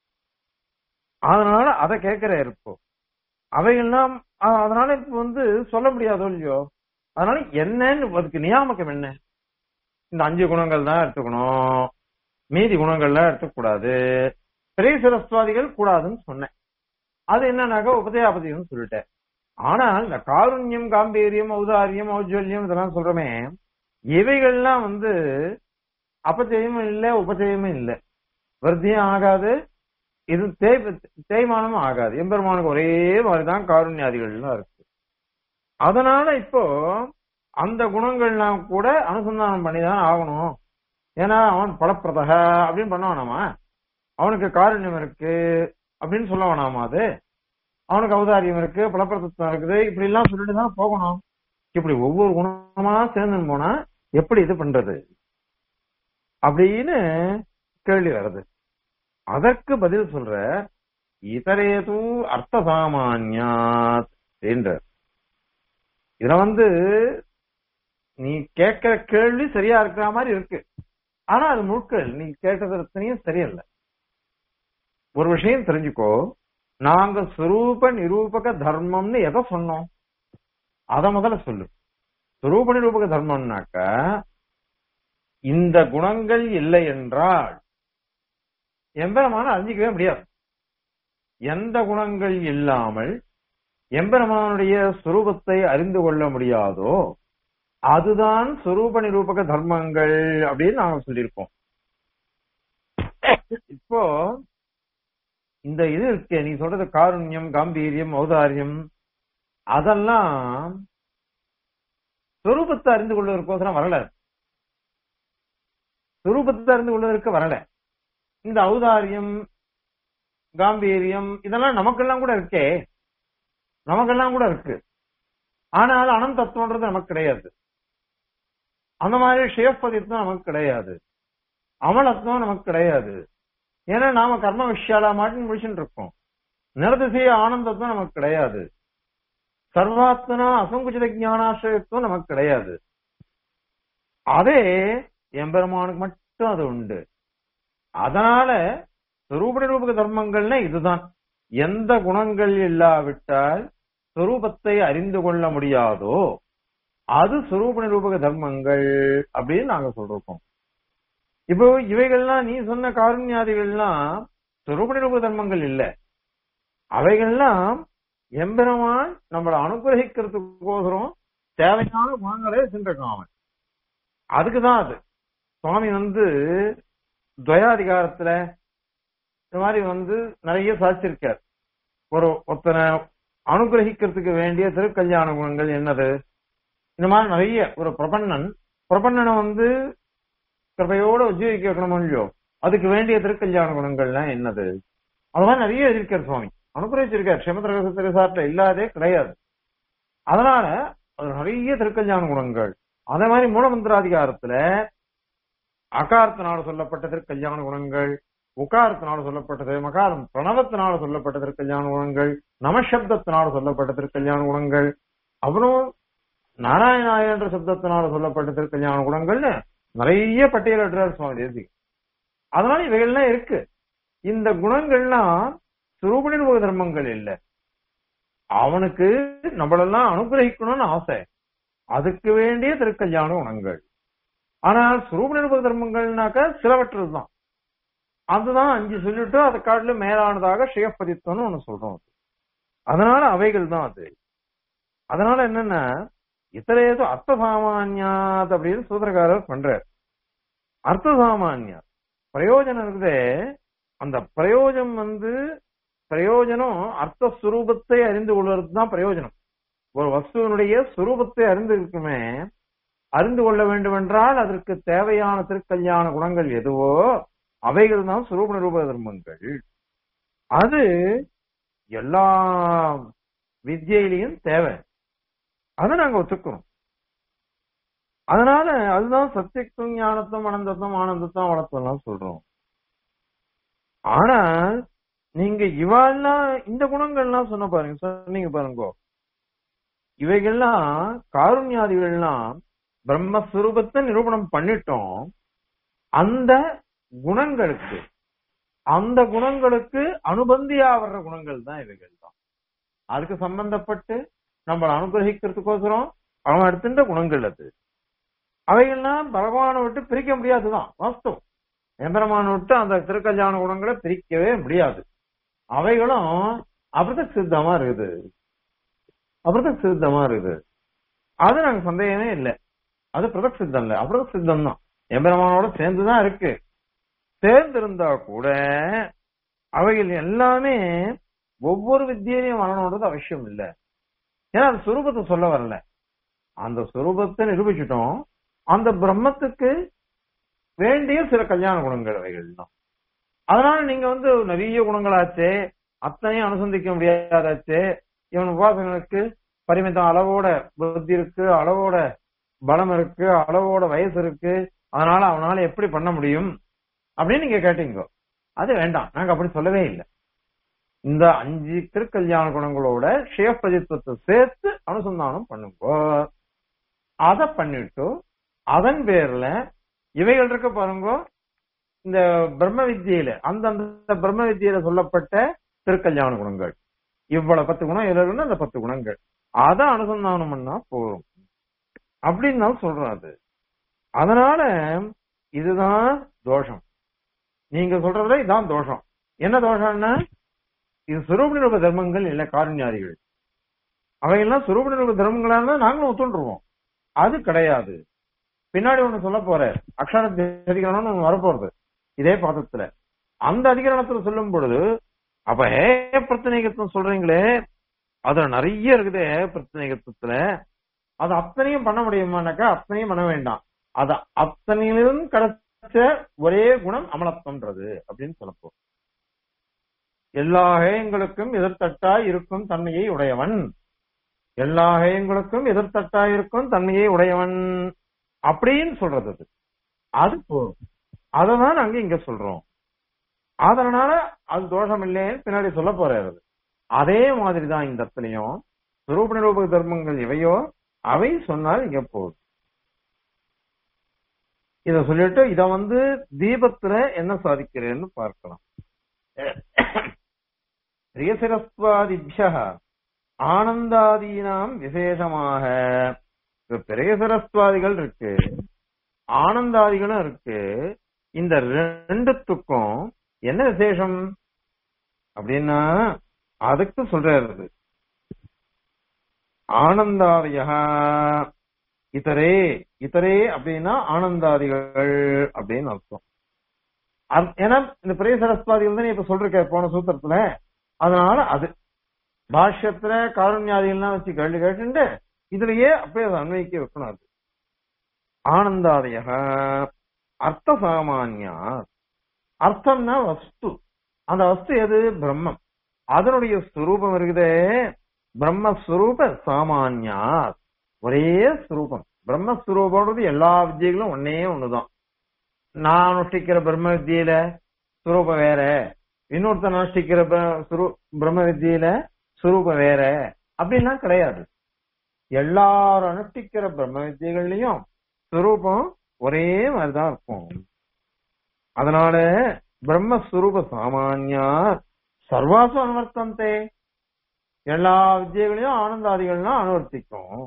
அதனால அதை கேட்கிற இருப்போம் அவைகள்லாம் அ- அதனால இப்ப வந்து சொல்ல முடியாதோ இல்லையோ அதனால என்னன்னு அதுக்கு நியாமகம் என்ன இந்த அஞ்சு குணங்கள் தான் எடுத்துக்கணும் மீதி குணங்கள்லாம் எடுத்துக்கூடாது பெரிய சிரஸ்வாதிகள் கூடாதுன்னு சொன்னேன் அது என்னன்னாக்கா உபதேயாபதியம் சொல்லிட்டேன் ஆனால் இந்த காருண்யம் காம்பீரியம் ஔதாரியம் ஔஜ்வல்யம் இதெல்லாம் சொல்றோமே இவைகள்லாம் வந்து அபச்சயமும் இல்ல உபச்சயமும் இல்ல விருத்தியும் ஆகாது இது தேய் தேய்மானமும் ஆகாது எம்பெருமானுக்கு ஒரே மாதிரிதான் காருண்யாதிகள்லாம் இருக்கு அதனால இப்போ அந்த குணங்கள்லாம் கூட அனுசந்தானம் பண்ணிதான் ஆகணும் ஏன்னா அவன் பலப்பிரதக அப்படின்னு பண்ண வேணாமா அவனுக்கு காருண்யம் இருக்கு அப்படின்னு சொல்ல வேணாமா அது அவனுக்கு அவதாரியம் இருக்கு பலப்பிரதத்துவம் இருக்குது இப்படி எல்லாம் சொல்லிட்டு தான் போகணும் இப்படி ஒவ்வொரு குணமா சேர்ந்து போனா எப்படி இது பண்றது அப்படின்னு கேள்வி வருது அதற்கு பதில் சொல்ற இதரேது அர்த்த சாமான்யாத் என்ற இதுல வந்து நீ கேட்கிற கேள்வி சரியா இருக்கிற மாதிரி இருக்கு ஆனா அது முழுக்க நீ கேட்டது அத்தனையும் சரியில்லை ஒரு விஷயம் தெரிஞ்சுக்கோ நாங்க சுரூப நிரூபக தர்மம்னு எதை சொன்னோம் அத முதல்ல சொல்லு சுரூப நிரூபக தர்மம்னாக்க இந்த குணங்கள் இல்லை என்றால் எம்பெருமான அறிஞ்சிக்கவே முடியாது எந்த குணங்கள் இல்லாமல் எம்பெருமானுடைய சுரூபத்தை அறிந்து கொள்ள முடியாதோ அதுதான் சுரூப நிரூபக தர்மங்கள் அப்படின்னு நாங்க சொல்லியிருக்கோம் இப்போ இந்த இது இருக்கே நீ சொல்றது காருண்யம் காம்பீரியம் ஔதாரியம் அதெல்லாம் சொரூபத்தை அறிந்து கொள்வதற்கோசரம் வரல சொரூபத்தை அறிந்து கொள்வதற்கு வரல இந்த ஔதாரியம் காம்பீரியம் இதெல்லாம் நமக்கெல்லாம் கூட இருக்கே நமக்கெல்லாம் கூட இருக்கு ஆனால் அனந்தத்துவன்றது நமக்கு கிடையாது அந்த மாதிரி ஷேஃபதித்துவம் நமக்கு கிடையாது அமலத்துவம் நமக்கு கிடையாது ஏன்னா நாம கர்ம விஷயாலா மாட்டின்னு முடிச்சுட்டு இருக்கோம் நிரதிசைய ஆனந்தத்துவம் நமக்கு கிடையாது சர்வாத்மனா அசங்குச்சித ஞானாசிரியத்துவம் நமக்கு கிடையாது அதே எம்பெருமானுக்கு மட்டும் அது உண்டு அதனால சுரூப நிரூபக தர்மங்கள்னா இதுதான் எந்த குணங்கள் இல்லாவிட்டால் சுரூபத்தை அறிந்து கொள்ள முடியாதோ அது சுரூப நிரூபக தர்மங்கள் அப்படின்னு நாங்க சொல்றோம் இப்போ இவைகள்லாம் நீ சொன்ன காருண்யாதிகள்லாம் சுரூப நிரூபக தர்மங்கள் இல்ல அவைகள்லாம் எம்பெருமான் நம்மளை அனுகிரகிக்கிறதுக்கோசரம் தேவையான குணங்களே சென்றிருக்கான் அவன் அதுக்குதான் அது சுவாமி வந்து துவயாதிகாரத்துல இந்த மாதிரி வந்து நிறைய சாதிச்சிருக்கார் ஒரு ஒருத்தனை அனுகிரகிக்கிறதுக்கு வேண்டிய திருக்கல்யாண குணங்கள் என்னது இந்த மாதிரி நிறைய ஒரு பிரபன்னன் பிரபன்னனை வந்து கிருபையோட உஜ்ஜீவிக்க வைக்கணும் இல்லையோ அதுக்கு வேண்டிய திருக்கல்யாண குணங்கள்லாம் என்னது அது மாதிரி நிறைய எழுதியிருக்கார் சுவாமி அனுகிரகிச்சிருக்கார் க்ஷமத்திரகச திருசாட்டில் இல்லாதே கிடையாது அதனால அது நிறைய திருக்கல்யாண குணங்கள் அதே மாதிரி மூலமந்திராதிகாரத்துல அகாரத்தினால சொல்லப்பட்ட திருக்கல்யாண குணங்கள் உகாரத்தினால சொல்லப்பட்டது மகாரம் பிரணவத்தினால சொல்லப்பட்ட திருக்கல்யாண குணங்கள் நமசப்தத்தினால சொல்லப்பட்ட திருக்கல்யாண குணங்கள் அப்புறம் நாராயணாய என்ற சப்தத்தினால சொல்லப்பட்ட திருக்கல்யாண குணங்கள்னு நிறைய பட்டியலிடுறார் சுவாமி தேசி அதனால இவைகள்லாம் இருக்கு இந்த குணங்கள்லாம் சுரூபணிர்முக தர்மங்கள் இல்ல அவனுக்கு நம்மளெல்லாம் அனுகிரகிக்கணும்னு ஆசை அதுக்கு வேண்டிய திருக்கல்யாண குணங்கள் ஆனால் சுரூபணிர்முக தர்மங்கள்னாக்க சிலவற்றது தான் அதுதான் அஞ்சு சொல்லிட்டு அதை காட்டில மேலானதாக ஸ்ரீயப்பதித்தம்னு ஒண்ணு சொல்றோம் அதனால அவைகள் தான் அது அதனால என்னன்னா இத்தரையது அர்த்த சாமானியாத் அப்படின்னு சூத்திரக்காரர் பண்றார் அர்த்த சாமானியா பிரயோஜனம் இருக்குதே அந்த பிரயோஜனம் வந்து பிரயோஜனம் அர்த்த சுரூபத்தை அறிந்து கொள்வது தான் பிரயோஜனம் ஒரு வஸ்துவனுடைய சுரூபத்தை அறிந்து இருக்குமே அறிந்து கொள்ள வேண்டும் என்றால் அதற்கு தேவையான திருக்கல்யாண குணங்கள் எதுவோ அவைகள் தான் சுரூப நிரூப தர்மங்கள் அது எல்லா வித்யிலையும் தேவை அதை நாங்க ஒத்துக்கிறோம் அதனால அதுதான் சத்தியத்துவம் ஞானத்துவம் அனந்தத்துவம் ஆனந்தத்துவம் வளர்த்தெல்லாம் சொல்றோம் ஆனால் நீங்க இவாள்லாம் இந்த குணங்கள்லாம் சொன்ன பாருங்க சொன்னீங்க பாருங்க இவைகள்லாம் காருண்யாதிகள்லாம் பிரம்மஸ்வரூபத்தை நிரூபணம் பண்ணிட்டோம் அந்த குணங்களுக்கு அந்த குணங்களுக்கு அனுபந்தியா வர்ற குணங்கள் தான் இவைகள் தான் அதுக்கு சம்பந்தப்பட்டு நம்மளை அனுகிரகிக்கிறதுக்கோசரம் அவன் எடுத்துட்ட குணங்கள் அது அவைகள்லாம் பகவானை விட்டு பிரிக்க முடியாதுதான் வாஸ்தவம் எம்பெருமானை விட்டு அந்த திருக்கல்யாண குணங்களை பிரிக்கவே முடியாது அவைகளும் அபிரதக் சித்தமா இருக்குது அபிரதக் சித்தமா இருக்குது அது நாங்க சந்தேகமே இல்லை அது பிரதக் சித்தம் இல்ல அபிரதக் சித்தம் தான் எம்பெருமானோட சேர்ந்துதான் இருக்கு சேர்ந்து இருந்தா கூட அவைகள் எல்லாமே ஒவ்வொரு வித்தியிலையும் வரணுன்றது அவசியம் இல்லை ஏன்னா அந்த சுரூபத்தை சொல்ல வரல அந்த சுரூபத்தை நிரூபிச்சிட்டோம் அந்த பிரம்மத்துக்கு வேண்டிய சில கல்யாண குணங்கள் அவைகள் தான் அதனால நீங்க வந்து நிறைய குணங்களாச்சே அத்தனையும் அனுசந்திக்க முடியாதாச்சே இவன் உபாசகனுக்கு பரிமிதம் அளவோட புத்தி இருக்கு அளவோட பலம் இருக்கு அளவோட வயசு இருக்கு அதனால அவனால எப்படி பண்ண முடியும் அப்படின்னு நீங்க கேட்டீங்க அது வேண்டாம் நாங்க அப்படி சொல்லவே இல்லை இந்த அஞ்சு திருக்கல்யாண குணங்களோட ஷேப்பதித்துவத்தை சேர்த்து அனுசந்தானம் பண்ணுங்க அத பண்ணிட்டு அதன் பேர்ல இவைகள் இருக்க பாருங்க இந்த பிரம்ம வித்தியில அந்த அந்த பிரம்ம வித்தியில சொல்லப்பட்ட திருக்கல்யாண குணங்கள் இவ்வளவு பத்து குணம் இதுல இருக்குன்னா அந்த பத்து குணங்கள் அத அனுசந்தானம் பண்ணா போதும் அப்படின்னு தான் சொல்றோம் அது அதனால இதுதான் தோஷம் நீங்க சொல்றதுல இதுதான் தோஷம் என்ன தோஷம்னா இது சுரூப நிரூப தர்மங்கள் இல்ல காருண்யாதிகள் அவையெல்லாம் சுரூப நிரூப தர்மங்களா இருந்தா நாங்களும் ஒத்துண்டுருவோம் அது கிடையாது பின்னாடி ஒண்ணு சொல்ல போற அக்ஷர அதிகரணம்னு ஒண்ணு வரப்போறது இதே பாதத்துல அந்த அதிகரணத்துல சொல்லும் பொழுது அப்ப ஹே பிரச்சனைகத்துவம் சொல்றீங்களே அதுல நிறைய இருக்குது ஹே பிரச்சனைகத்துவத்துல அது அத்தனையும் பண்ண முடியுமானாக்கா அத்தனையும் பண்ண வேண்டாம் அது அத்தனையிலும் கிடைச்ச ஒரே குணம் அமலத்துவம்ன்றது அப்படின்னு சொல்லப்போம் எல்லா ஹேயங்களுக்கும் எதிர்த்தட்டாய் இருக்கும் தன்மையை உடையவன் எல்லா ஹேயங்களுக்கும் எதிர்த்தட்டாய் இருக்கும் தன்மையை உடையவன் அப்படின்னு சொல்றது அது அது போதும் அததான் நாங்க இங்க சொல்றோம் அதனால அது தோஷம் இல்லைன்னு பின்னாடி சொல்ல போறாரு அதே மாதிரிதான் இந்த இடத்துலயும் சுரூப நிரூபக தர்மங்கள் எவையோ அவை சொன்னால் இங்க போதும் இத சொல்லிட்டு இத வந்து தீபத்துல என்ன சாதிக்கிறேன்னு பார்க்கலாம் பிரியசிரஸ்வாதிபிய ஆனந்தாதீனாம் விசேஷமாக இப்ப பிரியசிரஸ்வாதிகள் இருக்கு ஆனந்தாதிகளும் இருக்கு இந்த ரெண்டுத்துக்கும் என்ன விசேஷம் அப்படின்னா அதுக்கு சொல்றாரு ஆனந்தாதியா இதரே இதரே அப்படின்னா ஆனந்தாதிகள் அப்படின்னு அர்த்தம் அர்- ஏன்னா இந்த பெரிய சரஸ்வாதிகள் தான் இப்ப சொல்றேன் போன சூத்திரத்துல அதனால அது பாஷ்யத்துல காருண்யாதிகள்லாம் வச்சு கேள்வி கேட்டுட்டு இதுலயே அப்படியே அதை அன்வைக்க வைக்கணும் அது ஆனந்தாதய அர்த்த சாமானியா அர்த்தம்னா வஸ்து அந்த வஸ்து எது பிரம்மம் அதனுடைய ஸ்வரூபம் இருக்குதே பிரம்மஸ்வரூப சாமானியா ஒரே ஸ்வரூபம் பிரம்மஸ்வரூபம்ன்றது எல்லா வித்தியைகளும் ஒன்னே ஒண்ணுதான் நான் அனுஷ்டிக்கிற பிரம்ம வித்தியில ஸ்வரூபம் வேற இன்னொருத்தன் அனுஷ்டிக்கிற பிர- சுரு- பிரம்ம வித்தியில ஸ்வரூபம் வேற அப்படின்லாம் கிடையாது எல்லாரும் அனுஷ்டிக்கிற பிரம்ம வித்தியகள்லயும் ஸ்வரூபம் ஒரே மாதிரிதான் இருக்கும் அதனால பிரம்மஸ்வரூப சாமானியா சர்வாசு அனுவர்த்தந்தே எல்லா வித்தியகளையும் ஆனந்தாதிகள்லாம் அனுவர்த்திக்கும்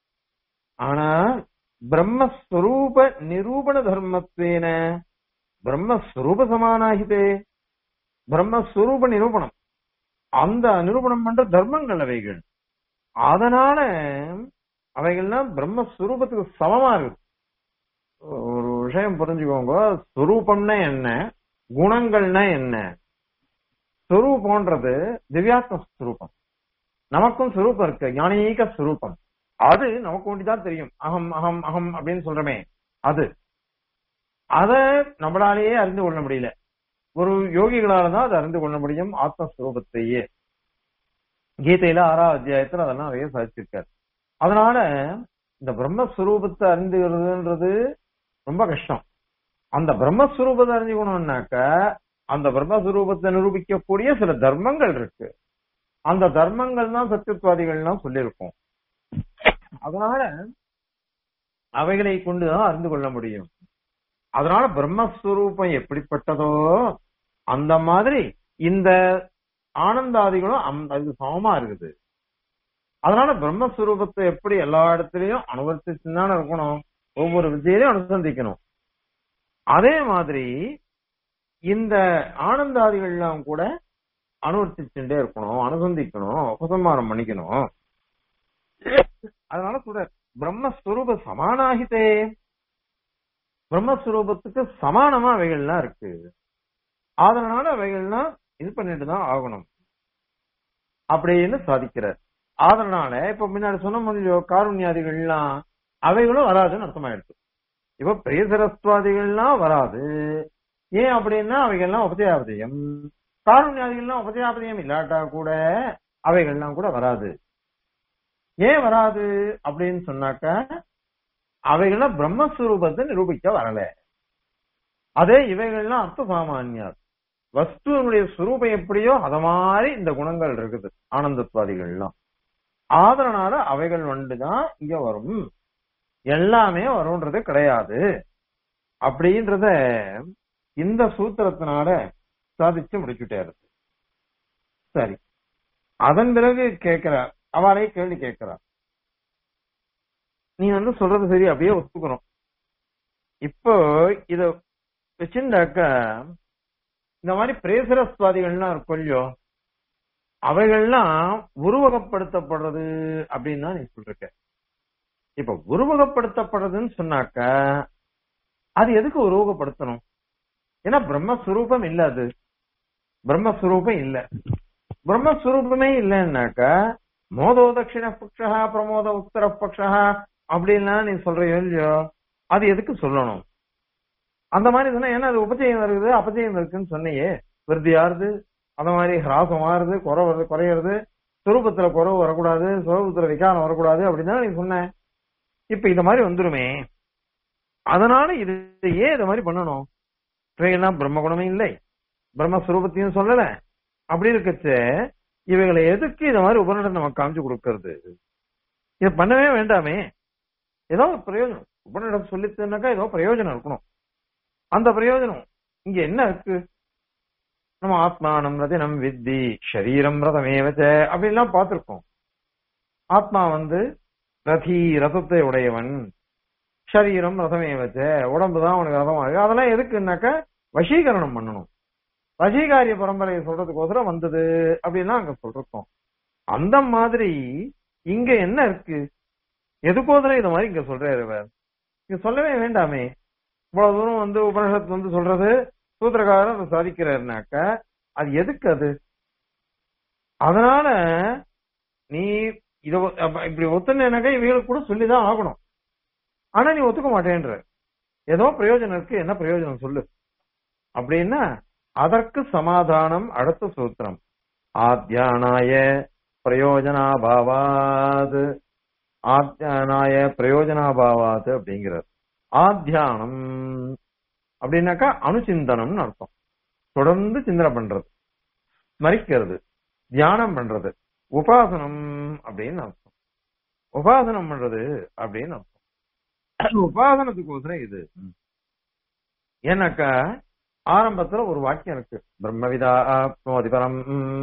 ஆனா பிரம்மஸ்வரூப நிரூபண தர்மத்வேன பிரம்மஸ்வரூப சமானாகிதே பிரம்மஸ்வரூப நிரூபணம் அந்த நிரூபணம் பண்ற தர்மங்கள் அவைகள் அதனால அவைகள்லாம் பிரம்மஸ்வரூபத்துக்கு சமமா இருக்கு ஒரு விஷயம் புரிஞ்சுக்கோங்க ஸ்வரூபம்னா என்ன குணங்கள்னா என்ன ஸ்வரூபம்ன்றது திவ்யாத்ம ஸ்வரூபம் நமக்கும் ஸ்வரூபம் இருக்கு ஞானீக ஸ்வரூபம் அது நமக்கு ஒண்டிதான் தெரியும் அகம் அகம் அகம் அப்படின்னு சொல்றமே அது அத நம்மளாலேயே அறிந்து கொள்ள முடியல ஒரு யோகிகளால தான் அதை அறிந்து கொள்ள முடியும் ஆத்மஸ்வரூபத்தையே கீதையில ஆறாவது அத்தியாயத்துல அதெல்லாம் நிறைய சாதிச்சிருக்காரு அதனால இந்த பிரம்மஸ்வரூபத்தை அறிந்துகிறதுன்றது ரொம்ப கஷ்டம் அந்த பிரம்மஸ்வரூபத்தை அறிஞ்சுக்கணும்னாக்க அந்த பிரம்மஸ்வரூபத்தை நிரூபிக்கக்கூடிய சில தர்மங்கள் இருக்கு அந்த தர்மங்கள் தான் சத்தியத்வாதிகள்லாம் சொல்லியிருக்கோம் அதனால அவைகளை கொண்டுதான் அறிந்து கொள்ள முடியும் அதனால பிரம்மஸ்வரூபம் எப்படிப்பட்டதோ அந்த மாதிரி இந்த ஆனந்தாதிகளும் அந்த- அதுக்கு சமமா இருக்குது அதனால பிரம்மஸ்வரூபத்தை எப்படி எல்லா இடத்துலயும் அனுவர்த்திச்சுன்னு தானே இருக்கணும் ஒவ்வொரு வித்தியிலையும் அனுசந்திக்கணும் அதே மாதிரி இந்த ஆனந்தாதிகள்லாம் கூட அனுவர்த்திச்சுட்டே இருக்கணும் அனுசந்திக்கணும் உபசம்மானம் பண்ணிக்கணும் அதனால கூட பிரம்மஸ்வரூப சமானாகிதே பிரம்மஸ்வரூபத்துக்கு சமானமா அவைகள்லாம் இருக்கு அதனால அவைகள்லாம் இது பண்ணிட்டு தான் ஆகணும் அப்படின்னு சாதிக்கிறார் அதனால இப்ப முன்னாடி சொன்ன முடியோ காருண்யாதிகள்லாம் அவைகளும் வராதுன்னு அர்த்தமாயிடுச்சு இப்ப பிரியசரஸ்வாதிகள்லாம் வராது ஏன் அப்படின்னா அவைகள்லாம் உபதேயாபதயம் காருண்யாதிகள்லாம் உபதேயாபதயம் இல்லாட்டா கூட அவைகள்லாம் கூட வராது ஏன் வராது அப்படின்னு சொன்னாக்க அவைகள்லாம் பிரம்மஸ்வரூபத்தை நிரூபிக்க வரல அதே இவைகள்லாம் அர்த்த சாமானியா வஸ்துவனுடைய சுரூபம் எப்படியோ அத மாதிரி இந்த குணங்கள் இருக்குது ஆனந்தத்வாதிகள்லாம் ஆதரனால அவைகள் வந்துதான் இங்க வரும் எல்லாமே வரும்ன்றது கிடையாது அப்படின்றத இந்த சூத்திரத்தினால சாதிச்சு முடிச்சுட்டாரு சரி அதன் பிறகு கேட்கிறார் அவளே கேள்வி கேட்கிறார் நீ வந்து சொல்றது சரி அப்படியே ஒத்துக்கணும் இப்போ இத வச்சிருந்தாக்க இந்த மாதிரி பிரேசரஸ்வாதிகள்லாம் இருக்கும் இல்லையோ அவைகள்லாம் உருவகப்படுத்தப்படுறது அப்படின்னு தான் நீ சொல்லிருக்க இப்ப உருவகப்படுத்தப்படுறதுன்னு சொன்னாக்க அது எதுக்கு உருவகப்படுத்தணும் ஏன்னா பிரம்மஸ்வரூபம் இல்ல அது பிரம்மஸ்வரூபம் இல்ல பிரம்மஸ்வரூபமே இல்லைன்னாக்கா மோதோ தட்சிண பக்ஷா பிரமோத உத்தர பக்ஷா அப்படின்லாம் நீ சொல்றியோ இல்லையோ அது எதுக்கு சொல்லணும் அந்த மாதிரி சொன்னா ஏன்னா அது உபஜயம் இருக்குது அபஜயம் இருக்குன்னு சொன்னியே விருத்தி ஆறுது அந்த மாதிரி ஹிராசம் ஆறுது குறை வருது குறையிறது சுரூபத்துல குறவு வரக்கூடாது சுரூபத்துல விகாரம் வரக்கூடாது அப்படின்னு தான் நீ சொன்ன இப்ப இந்த மாதிரி வந்துருமே அதனால இது ஏன் இத மாதிரி பண்ணணும் இவைகள்லாம் பிரம்ம குணமே இல்லை பிரம்மஸ்வரூபத்தையும் சொல்லல அப்படி இருக்கச்ச இவைகளை எதுக்கு இந்த மாதிரி உபநிடம் நமக்கு காமிச்சு கொடுக்கறது இது பண்ணவே வேண்டாமே ஏதோ ஒரு பிரயோஜனம் உபநிடம் சொல்லித்துனாக்கா ஏதோ பிரயோஜனம் இருக்கணும் அந்த பிரயோஜனம் இங்க என்ன இருக்கு நம்ம ஆத்மானம் ரதினம் வித்தி ஷரீரம் ரதமேவச்ச அப்படின்லாம் பார்த்திருக்கோம் ஆத்மா வந்து ரதி ரதத்தை உடையவன் ஷரீரம் ரதமேவச்ச உடம்பு தான் அவனுக்கு ரதம் ஆகுது அதெல்லாம் எதுக்குன்னாக்க வசீகரணம் பண்ணணும் வசீகாரிய பரம்பரையை சொல்றதுக்கோசரம் வந்தது அப்படின்லாம் அங்க சொல்றோம் அந்த மாதிரி இங்க என்ன இருக்கு எதுக்கோசரம் இந்த மாதிரி இங்க சொல்றாரு இவர் இங்க சொல்லவே வேண்டாமே இவ்வளவு தூரம் வந்து உபனிஷத்து வந்து சொல்றது சூத்திரக்காரர் அதை சாதிக்கிறாருனாக்க அது எதுக்கு அது அதனால நீ இத ஒ- அப்ப இப்படி ஒத்துனாக்கா இவங்களுக்கு கூட சொல்லிதான் ஆகணும் ஆனா நீ ஒத்துக்க மாட்டேன்ற ஏதோ பிரயோஜனம் இருக்கு என்ன பிரயோஜனம் சொல்லு அப்படின்னா அதற்கு சமாதானம் அடுத்த சூத்திரம் ஆத்தியானாய பிரயோஜனாபாவாத் ஆத்தியானாய பிரயோஜனாபாவாத் அப்படிங்கிறார் ஆத்தியானம் அப்படின்னாக்கா அனுசிந்தனம்னு அர்த்தம் தொடர்ந்து சிந்தனை பண்றது ஸ்மரிக்கிறது தியானம் பண்றது உபாசனம் அப்படின்னு அர்த்தம் உபாசனம் பண்றது அப்படின்னு அர்த்தம் உபாசனத்துக்கோசரம் இது ஏன்னாக்கா ஆரம்பத்துல ஒரு வாக்கியம் இருக்கு பிரம்மவிதா ஆப்னோதி பரம்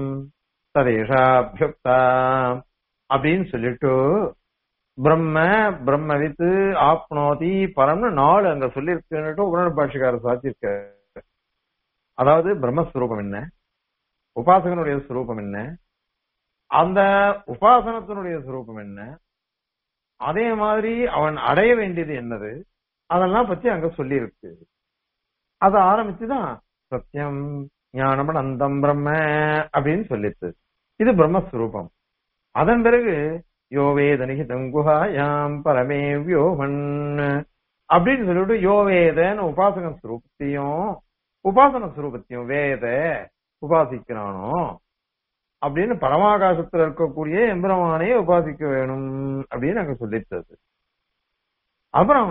ததேஷாபியுக்தா அப்படின்னு சொல்லிட்டு பிரம்ம பிரம்மவித்து ஆப்னோதி பரம்னு நாலு அங்க சொல்லியிருக்குன்னுட்டு உபரண பாஷக்காரர் சாத்தியிருக்காரு அதாவது பிரம்மஸ்வரூபம் என்ன உபாசகனுடைய ஸ்வரூபம் என்ன அந்த உபாசனத்தினுடைய ஸ்வரூபம் என்ன அதே மாதிரி அவன் அடைய வேண்டியது என்னது அதெல்லாம் பத்தி அங்க சொல்லியிருக்கு அத ஆரம்பிச்சுதான் சத்தியம் ஞானம் அனந்தம் பிரம்ம அப்படின்னு சொல்லிச்சு இது பிரம்மஸ்வரூபம் அதன் பிறகு யோவேத நிகிதம் குஹாயாம் பரமே வியோமன் அப்படின்னு சொல்லிட்டு யோவேதன்னு உபாசன ஸ்வரூபத்தையும் உபாசன ஸ்வரூபத்தையும் வேத உபாசிக்கிறானோ அப்படின்னு பரமாகாசத்துல இருக்கக்கூடிய எம்பிரமானையே உபாசிக்க வேணும் அப்படின்னு அங்க சொல்லித்தது அப்புறம்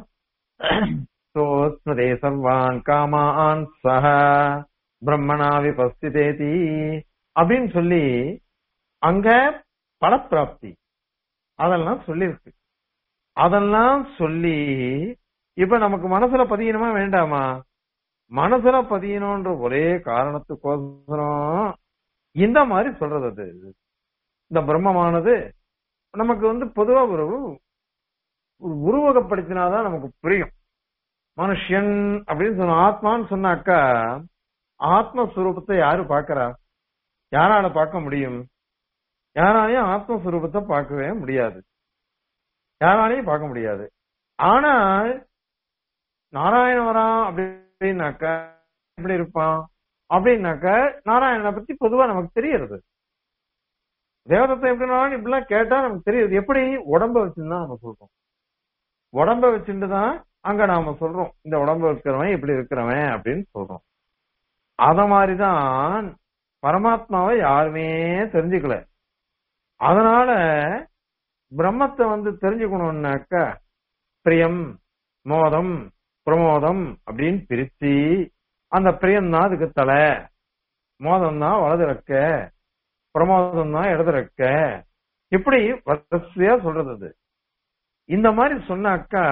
சோஸ்மதே சர்வான் காமான் சஹ பிரம்மணா விபஸ்திதேதி அப்படின்னு சொல்லி அங்க பலப்பிராப்தி அதெல்லாம் சொல்லியிருக்கு அதெல்லாம் சொல்லி இப்ப நமக்கு மனசுல பதியணுமா வேண்டாமா மனசுல பதியணும்ன்ற ஒரே காரணத்துக்கோசரம் இந்த மாதிரி சொல்றது அது இந்த பிரம்மமானது நமக்கு வந்து பொதுவா ஒரு ஒரு உருவகப்படுத்தினாதான் நமக்கு புரியும் மனுஷன் அப்படின்னு சொன்ன ஆத்மான்னு சொன்னாக்கா ஆத்மஸ்வரூபத்தை யாரு பாக்குறா யாரால பார்க்க முடியும் யாராலையும் ஆத்மஸ்வரூபத்தை பார்க்கவே முடியாது யாராலையும் பார்க்க முடியாது ஆனால் நாராயண வரான் அப்படின்னாக்கா எப்படி இருப்பான் அப்படின்னாக்கா நாராயணனை பத்தி பொதுவா நமக்கு தெரியறது தேவதத்தை எப்படினாலும் இப்படிலாம் கேட்டா நமக்கு தெரியுது எப்படி உடம்ப வச்சுதான் நம்ம சொல்றோம் உடம்ப வச்சுட்டு தான் அங்க நாம சொல்றோம் இந்த உடம்ப இருக்கிறவன் இப்படி இருக்கிறவன் அப்படின்னு சொல்றோம் அத மாதிரிதான் பரமாத்மாவை யாருமே தெரிஞ்சுக்கல அதனால பிரம்மத்தை வந்து தெரிஞ்சுக்கணும்னாக்கா பிரியம் மோதம் பிரமோதம் அப்படின்னு பிரிச்சு அந்த பிரியம் தான் அதுக்கு தலை மோதம் தான் வலது ரெக்க பிரமோதம் தான் இடது ரெக்க இப்படி வரிசையா சொல்றது அது இந்த மாதிரி சொன்னாக்கா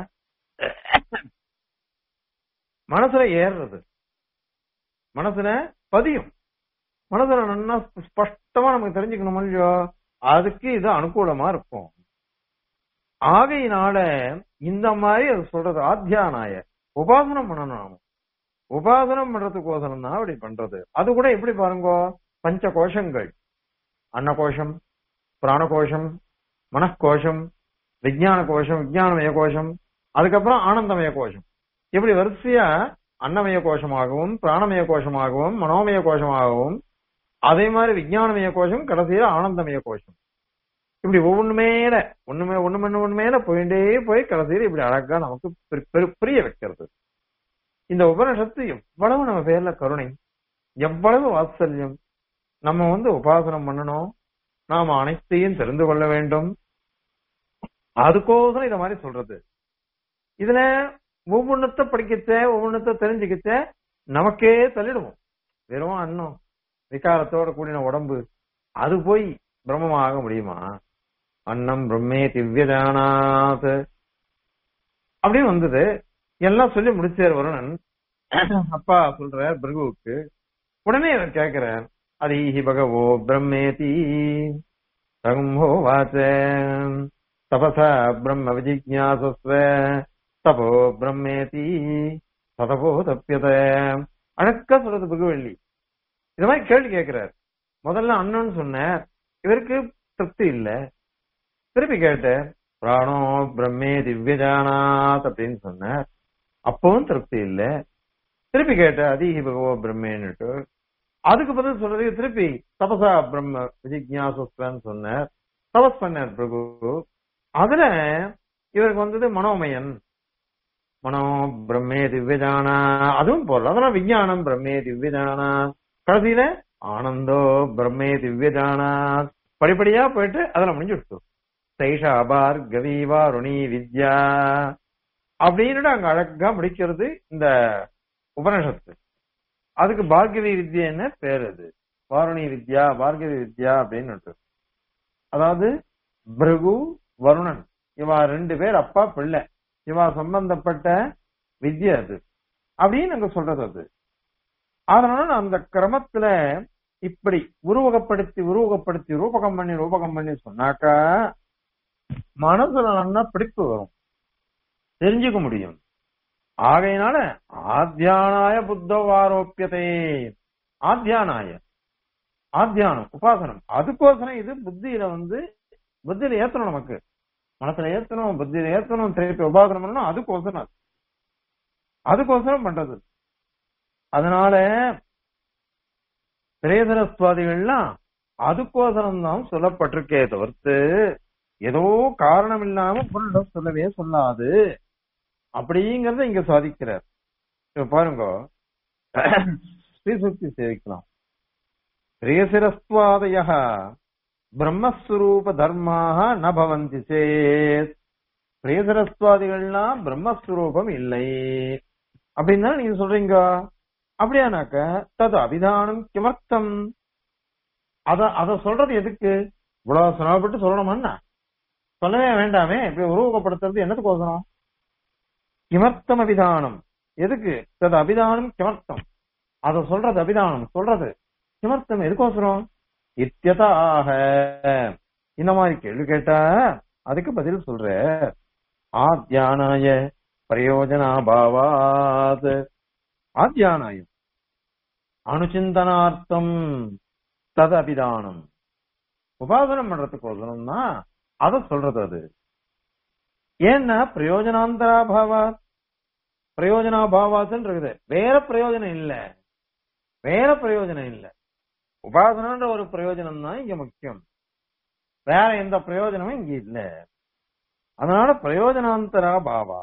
மனசுல ஏறுறது மனசுல பதியும் மனசுல நல்லா ஸ்பஷ்டமா நமக்கு தெரிஞ்சுக்கணும் இல்லையோ அதுக்கு இது அனுகூலமா இருக்கும் ஆகையினால இந்த மாதிரி அது சொல்றது ஆத்தியானாய உபாசனம் பண்ணணும் நாம உபாசனம் பண்றதுக்கோசரம் தான் அப்படி பண்றது அது கூட எப்படி பாருங்க பஞ்ச கோஷங்கள் அன்னகோஷம் பிராணகோஷம் மனக்கோஷம் விஜயான கோஷம் விஜயானமய கோஷம் அதுக்கப்புறம் ஆனந்தமய கோஷம் இப்படி வரிசையா அன்னமய கோஷமாகவும் பிராணமய கோஷமாகவும் மனோமய கோஷமாகவும் அதே மாதிரி விஞ்ஞானமய கோஷம் கடைசியில ஆனந்தமய கோஷம் இப்படி ஒவ்வொன்று மேல ஒண்ணுமே ஒண்ணு மண்ணு ஒண்ணு மேல போயிட்டே போய் கடைசியில இப்படி அழகா நமக்கு பிரி- பிரி- புரிய வைக்கிறது இந்த உபனிஷத்து எவ்வளவு நம்ம பேர்ல கருணை எவ்வளவு வாத்சல்யம் நம்ம வந்து உபாசனம் பண்ணணும் நாம அனைத்தையும் தெரிந்து கொள்ள வேண்டும் அதுக்கோசரம் இத மாதிரி சொல்றது இதுல ஒவ்வொன்றத்த படிக்கச்ச ஒவ்வொன்றத்த தெரிஞ்சுக்கிச்ச நமக்கே தள்ளிடுவோம் வெறும் அன்னம் விகாரத்தோட கூடின உடம்பு அது போய் பிரம்மமாக முடியுமா அன்னம் பிரம்மே திவ்யஜானாத் அப்படின்னு வந்தது எல்லாம் சொல்லி முடிச்சார் வருணன் அப்பா சொல்ற பிருகுவுக்கு உடனே அவர் கேக்குறார் அதீஹி பகவோ பிரம்மேதி ரகும்போ வாச்ச தபசா பிரம்ம விஜிஜாசஸ்வ தபோ பிரம்மேதி ததபோ தப்பியத அழக்கா சொல்றது பிருகுவள்ளி இது மாதிரி கேள்வி கேட்கிறார் முதல்ல அண்ணன் சொன்னார் இவருக்கு திருப்தி இல்ல திருப்பி கேட்டார் பிராணோ பிரம்மே திவ்யஜானாத் அப்படின்னு சொன்னார் அப்பவும் திருப்தி இல்ல திருப்பி கேட்ட அதிகி பகவோ பிரம்மேன்னுட்டு அதுக்கு பதில் சொல்றதுக்கு திருப்பி தபசா பிரம்ம விஜிஜாசுஸ்வன்னு சொன்னார் தபஸ் பண்ணார் பிரபு அதுல இவருக்கு வந்தது மனோமயன் மனோ பிரம்மே திவ்யஜானா அதுவும் போடல அதெல்லாம் விஞ்ஞானம் பிரம்மே திவ்யஜானா கடைசியில ஆனந்தோ பிரம்மே திவ்யஜானா படிப்படியா போயிட்டு அதுல முடிஞ்சுடுச்சு சைஷா பார்கவி வாருணி வித்யா அப்படின்னு அங்க அழகா முடிக்கிறது இந்த உபனிஷத்து அதுக்கு பார்கவி வித்யன்னு பேர் அது வாருணி வித்யா பார்கவி வித்யா அப்படின்னு அதாவது பிருகு வருணன் இவா ரெண்டு பேர் அப்பா பிள்ளை இவா சம்பந்தப்பட்ட வித்யா அது அப்படின்னு அங்க சொல்றது அது அதனால அந்த கிரமத்துல இப்படி உருவகப்படுத்தி உருவகப்படுத்தி ரூபகம் பண்ணி ரூபகம் பண்ணி சொன்னாக்கா மனசுல நல்லா பிடிப்பு வரும் தெரிஞ்சுக்க முடியும் ஆகையினால ஆத்தியானாய புத்த ஆரோப்பியதே ஆத்தியானாய ஆத்தியானம் உபாசனம் அதுக்கோசரம் இது புத்தியில வந்து புத்தியில ஏத்தணும் நமக்கு மனசுல ஏத்தணும் புத்தியில ஏத்தணும் திருப்பி உபாசனம் பண்ணணும் அதுக்கோசரம் அது. அதுக்கோசரம் பண்றது அதனால திரேதரஸ்வாதிகள்லாம் அதுக்கோசரம் தான் சொல்லப்பட்டிருக்கே தவிர்த்து ஏதோ காரணம் இல்லாம பொருளிடம் சொல்லவே சொல்லாது அப்படிங்கறத இங்க சாதிக்கிறார் இப்ப பாருங்க ஸ்ரீசுக்தி சேவிக்கலாம் திரேசிரஸ்வாதய பிரம்மஸ்வரூப தர்மாக ந பவந்தி சேத் பிரேசரஸ்வாதிகள்லாம் பிரம்மஸ்வரூபம் இல்லை அப்படின்னு தானே நீங்க சொல்றீங்க அப்படியானாக்க தது அபிதானம் கிமர்த்தம் அத அத சொல்றது எதுக்கு இவ்வளவு சிரமப்பட்டு சொல்லணுமா சொல்லவே வேண்டாமே இப்படி உருவகப்படுத்துறது என்னத்துக்கோசரம் கிமர்த்தம் அபிதானம் எதுக்கு தது அபிதானம் கிமர்த்தம் அத சொல்றது அபிதானம் சொல்றது கிமர்த்தம் எதுக்கோசரம் இத்தியதாக இந்த மாதிரி கேள்வி கேட்டா அதுக்கு பதில் சொல்ற ஆத்தியானாய பிரயோஜனாபாவாத் ஆத்தியானாயம் அனுச்சிந்தனார்த்தம் தது அபிதானம் உபாசனம் பண்றதுக்கோசரம் தான் அத சொல்றது அது ஏன்னா பிரயோஜனாந்தராபாவா பிரயோஜனாபாவாத்துன்னு இருக்குது வேற பிரயோஜனம் இல்ல வேற பிரயோஜனம் இல்ல உபாசனன்ற ஒரு பிரயோஜனம் தான் இங்க முக்கியம் வேற எந்த பிரயோஜனமும் இங்க இல்ல அதனால பிரயோஜனாந்தரா பாவா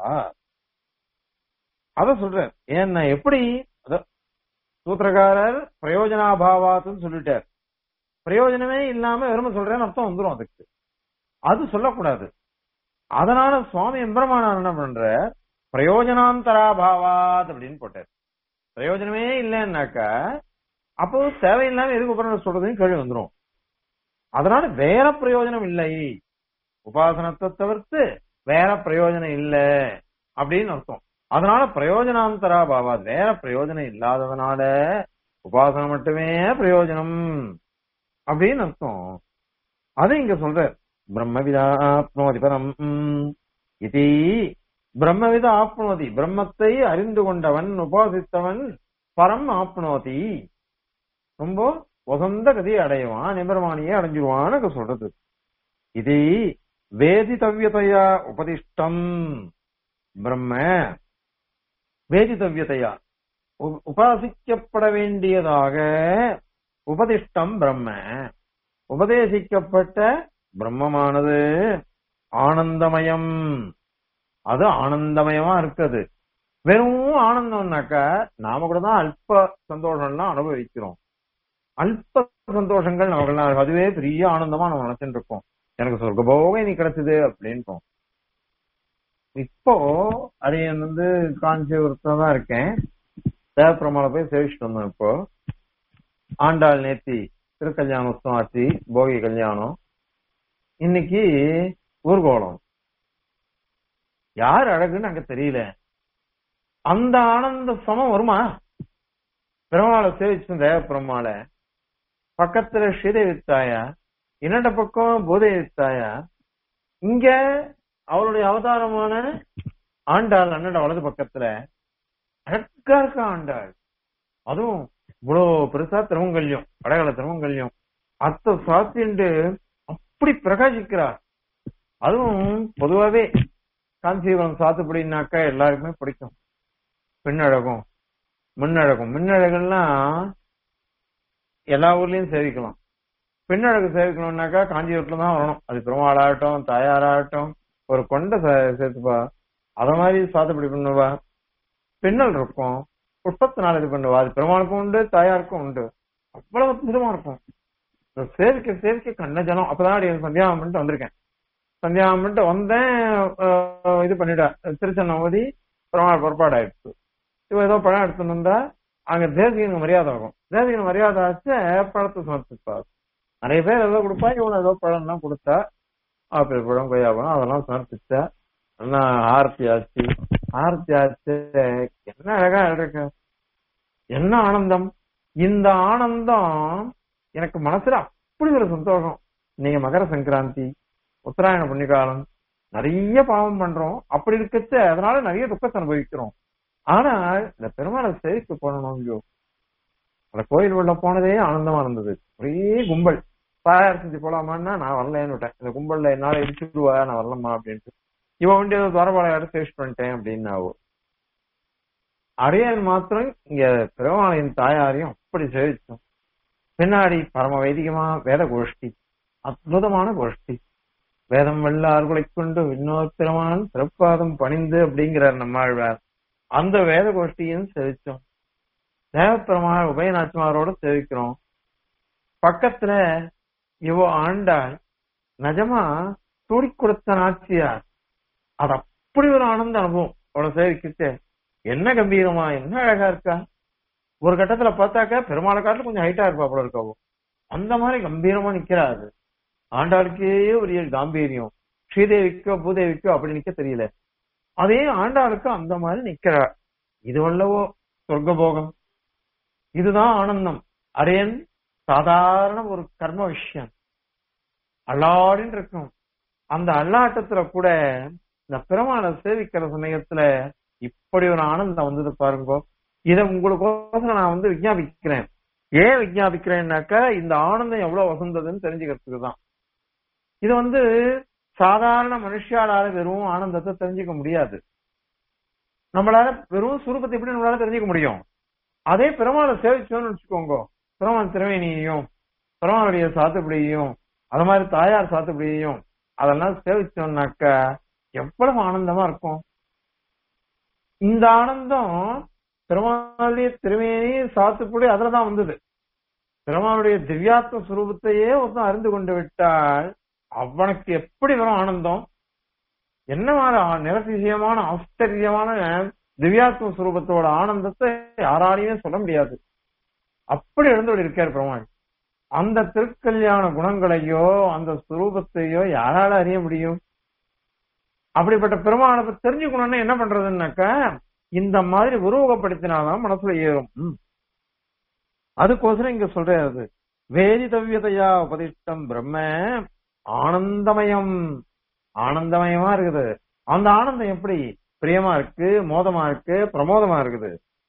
அத சொல்ற ஏன்னா எப்படி அத சூத்திரக்காரர் பிரயோஜனாபாவாத்துன்னு சொல்லிட்டார் பிரயோஜனமே இல்லாம வெறும சொல்றேன்னு அர்த்தம் வந்துரும் அதுக்கு அது சொல்லக்கூடாது அதனால சுவாமி எம்பெருமானார் என்ன பண்ற பிரயோஜனாந்தராபாவாத் அப்படின்னு போட்டார் பிரயோஜனமே இல்லைன்னாக்கா அப்போ தேவையில்லாம எதுக்கு உபரணம் சொல்றதுன்னு கேள்வி வந்துரும் அதனால வேற பிரயோஜனம் இல்லை உபாசனத்தை தவிர்த்து வேற பிரயோஜனம் இல்ல அப்படின்னு அர்த்தம் அதனால பிரயோஜனாந்தரா பாவா வேற பிரயோஜனம் இல்லாததுனால உபாசனம் மட்டுமே பிரயோஜனம் அப்படின்னு அர்த்தம் அது இங்க சொல்ற பிரம்மவிதா ஆப்னோதி பரம் இது பிரம்மவித ஆப்னோதி பிரம்மத்தை அறிந்து கொண்டவன் உபாசித்தவன் பரம் ஆப்னோதி ரொம்ப வசந்த கதியை அடைவான் நிபர்மானியை அடைஞ்சிருவான்னு சொல்றது இது வேதித்தவ்யதையா உபதிஷ்டம் பிரம்ம வேதித்தவ்யதையா உ- உபாசிக்கப்பட வேண்டியதாக உபதிஷ்டம் பிரம்ம உபதேசிக்கப்பட்ட பிரம்மமானது ஆனந்தமயம் அது ஆனந்தமயமா இருக்குது வெறும் ஆனந்தம்னாக்கா நாம கூட தான் அல்ப சந்தோஷம்லாம் அனுபவிக்கிறோம் அல்ப சந்தோஷங்கள் நமக்கெல்லாம் இருக்கு. அதுவே பெரிய ஆனந்தமா நம்ம நினைச்சுட்டு இருக்கோம் எனக்கு சொர்க்க போக நீ கிடைச்சது அப்படின்ட்டோம் இப்போ அரியன் வந்து காஞ்சிபுரத்துல தான் இருக்கேன் தேவப்பெருமாளை போய் சேவிச்சுட்டு வந்தோம் இப்போ ஆண்டாள் நேத்தி திருக்கல்யாண உற்சவம் ஆச்சு போகி கல்யாணம் இன்னைக்கு ஊர்கோலம் யார் அழகுன்னு அங்க தெரியல அந்த ஆனந்த சமம் வருமா பெருமாளை சேவிச்சு தேவ பெருமாளை பக்கத்துல ஸ்ரீதேவி தாயா இரண்ட பக்கம் பூதேவி தாயா இங்க அவளுடைய அவதாரமான ஆண்டாள் அண்ணட வலது பக்கத்துல அழகா இருக்க ஆண்டாள் அதுவும் இவ்வளவு பெருசா திருமங்கல்யம் அடகால திருமங்கல்யம் அத்த சாத்திண்டு அப்படி பிரகாசிக்கிறார் அதுவும் பொதுவாவே காஞ்சிபுரம் சாத்துப்படினாக்கா எல்லாருக்குமே பிடிக்கும் பெண்ணழகும் முன்னழகும் முன்னழகெல்லாம் எல்லா ஊர்லயும் சேவிக்கலாம் பெண்ணழகு சேவிக்கணும்னாக்கா காஞ்சிபுரத்துல தான் வரணும் அது பெருமாளாகட்டும் தாயாராகட்டும் ஒரு கொண்ட சே- சேர்த்துப்பா அத மாதிரி சாத்துப்படி பண்ணுவா பெண்ணல் இருக்கும் புஷ்பத்தினால இது பண்ணுவா அது பெருமாளுக்கும் உண்டு தாயாருக்கும் உண்டு அவ்வளவு அற்புதமா இருக்கும் இந்த சேவிக்க சேவிக்க கண்ண ஜனம் அப்பதான் அடி சந்தியாகம் பண்ணிட்டு வந்திருக்கேன் சந்தியாகம் பண்ணிட்டு வந்தேன் அஹ், இது பண்ணிட்டேன் திருச்சென்னை ஓதி பெருமாள் புறப்பாடு ஆயிடுச்சு இவ ஏதோ பழம் எடுத்துட்டு வந்தா அங்க தேசிகனுக்கு மரியாதை ஆகும் தேசிகனுக்கு மரியாதை ஆச்சு பழத்தை சமர்ப்பிப்பார் நிறைய பேர் ஏதோ கொடுப்பா இவன் ஏதோ பழம் எல்லாம் கொடுத்தா ஆப்பிள் பழம் கொய்யா பழம் அதெல்லாம் சமர்ப்பிச்சா எல்லாம் ஆரத்தி ஆச்சு ஆரத்தி ஆச்சு என்ன அழகா இருக்கு என்ன ஆனந்தம் இந்த ஆனந்தம் எனக்கு மனசுல அப்படி ஒரு சந்தோஷம் நீங்க மகர சங்கராந்தி உத்தராயண புண்ணியகாலம் நிறைய பாவம் பண்றோம் அப்படி இருக்கச்ச அதனால நிறைய துக்கத்தை அனுபவிக்கிறோம் ஆனால் இந்த பெருமாளை சேவிக்க போனோம் ஐயோ அந்த கோயில் உள்ள போனதே ஆனந்தமா இருந்தது ஒரே கும்பல் தாயார் செஞ்சு போலாமான்னா நான் வரலன்னு விட்டேன் இந்த கும்பல்ல என்னால இடிச்சுடுவா நான் வரலம்மா அப்படின்ட்டு இவன் வண்டி ஏதோ துவரபாளையோட சேவிச்சு பண்ணிட்டேன் அப்படின்னு ஆகும் அரியன் மாத்திரம் இங்க பெருமாளையின் தாயாரையும் அப்படி சேவிச்சோம் பின்னாடி பரம வைதிகமா வேத கோஷ்டி அற்புதமான கோஷ்டி வேதம் வெள்ளார்களை கொண்டு இன்னொரு பெருமான் சிறப்பாதம் பணிந்து அப்படிங்கிறார் நம்மாழ்வார் அந்த வேத கோஷ்டியும் சேவிச்சோம் தேவப்பெருமாள் உபயநாச்சிமாரோட சேவிக்கிறோம் பக்கத்துல இவ ஆண்டாள் நிஜமா தூடி கொடுத்த நாச்சியார் அது அப்படி ஒரு ஆனந்த அனுபவம் அவளை சேவிக்கிட்டு என்ன கம்பீரமா என்ன அழகா இருக்கா ஒரு கட்டத்துல பார்த்தாக்க பெருமாளை காட்டுல கொஞ்சம் ஹைட்டா இருப்பா போல இருக்காவோ அந்த மாதிரி கம்பீரமா நிக்கிறாரு ஆண்டாளுக்கே ஒரு காம்பீரியம் ஸ்ரீதேவிக்கோ பூதேவிக்கோ அப்படி நிக்க தெரியல அதே ஆண்டாளுக்கு அந்த மாதிரி நிக்கிறார் இது வல்லவோ சொர்க்க போகம் இதுதான் ஆனந்தம் அரேன் சாதாரண ஒரு கர்ம விஷயம் அல்லாடின்னு இருக்கும் அந்த அல்லாட்டத்துல கூட இந்த பெருமாளை சேவிக்கிற சமயத்துல இப்படி ஒரு ஆனந்தம் வந்தது பாருங்க இத உங்களுக்கோசரம் நான் வந்து விஞ்ஞாபிக்கிறேன் ஏன் விஞ்ஞாபிக்கிறேன்னாக்கா இந்த ஆனந்தம் எவ்வளவு வசந்ததுன்னு தெரிஞ்சுக்கிறதுக்கு தான் இது வந்து சாதாரண மனுஷாலால வெறும் ஆனந்தத்தை தெரிஞ்சுக்க முடியாது நம்மளால வெறும் சுரூபத்தை எப்படி நம்மளால தெரிஞ்சுக்க முடியும் அதே பெருமாளை சேவிச்சோம்னு வச்சுக்கோங்க பெருமாள் திருவேணியையும் பெருமாளுடைய சாத்துப்படியையும் அது மாதிரி தாயார் சாத்துப்படியையும் அதெல்லாம் சேவிச்சோம்னாக்கா எவ்வளவு ஆனந்தமா இருக்கும் இந்த ஆனந்தம் பெருமாளுடைய திருமேனி சாத்துப்படி அதுலதான் வந்தது பெருமாளுடைய திவ்யாத்ம சுரூபத்தையே ஒருத்தன் அறிந்து கொண்டு விட்டால் அவனுக்கு எப்படி வரும் ஆனந்தம் என்ன மாதிரி ஆ- நிரதிசயமான ஆச்சரியமான திவ்யாத்ம சுரூபத்தோட ஆனந்தத்தை யாராலையுமே சொல்ல முடியாது அப்படி எழுந்தோடு இருக்கார் பெருமாள் அந்த திருக்கல்யாண குணங்களையோ அந்த சுரூபத்தையோ யாரால அறிய முடியும் அப்படிப்பட்ட பெருமாளை பத்தி தெரிஞ்சுக்கணும்னா என்ன பண்றதுன்னாக்கா இந்த மாதிரி உருவகப்படுத்தினாதான் மனசுல ஏறும் ம். அதுக்கோசரம் இங்க சொல்றது வேதிதவ்யதையா உபதிஷ்டம் பிரம்ம ஆனந்தமயம் ஆனந்தமயமா இருக்குது அந்த ஆனந்தம் எப்படி பிரியமா இருக்கு மோதமா இருக்கு பிரமோதமா இருக்குது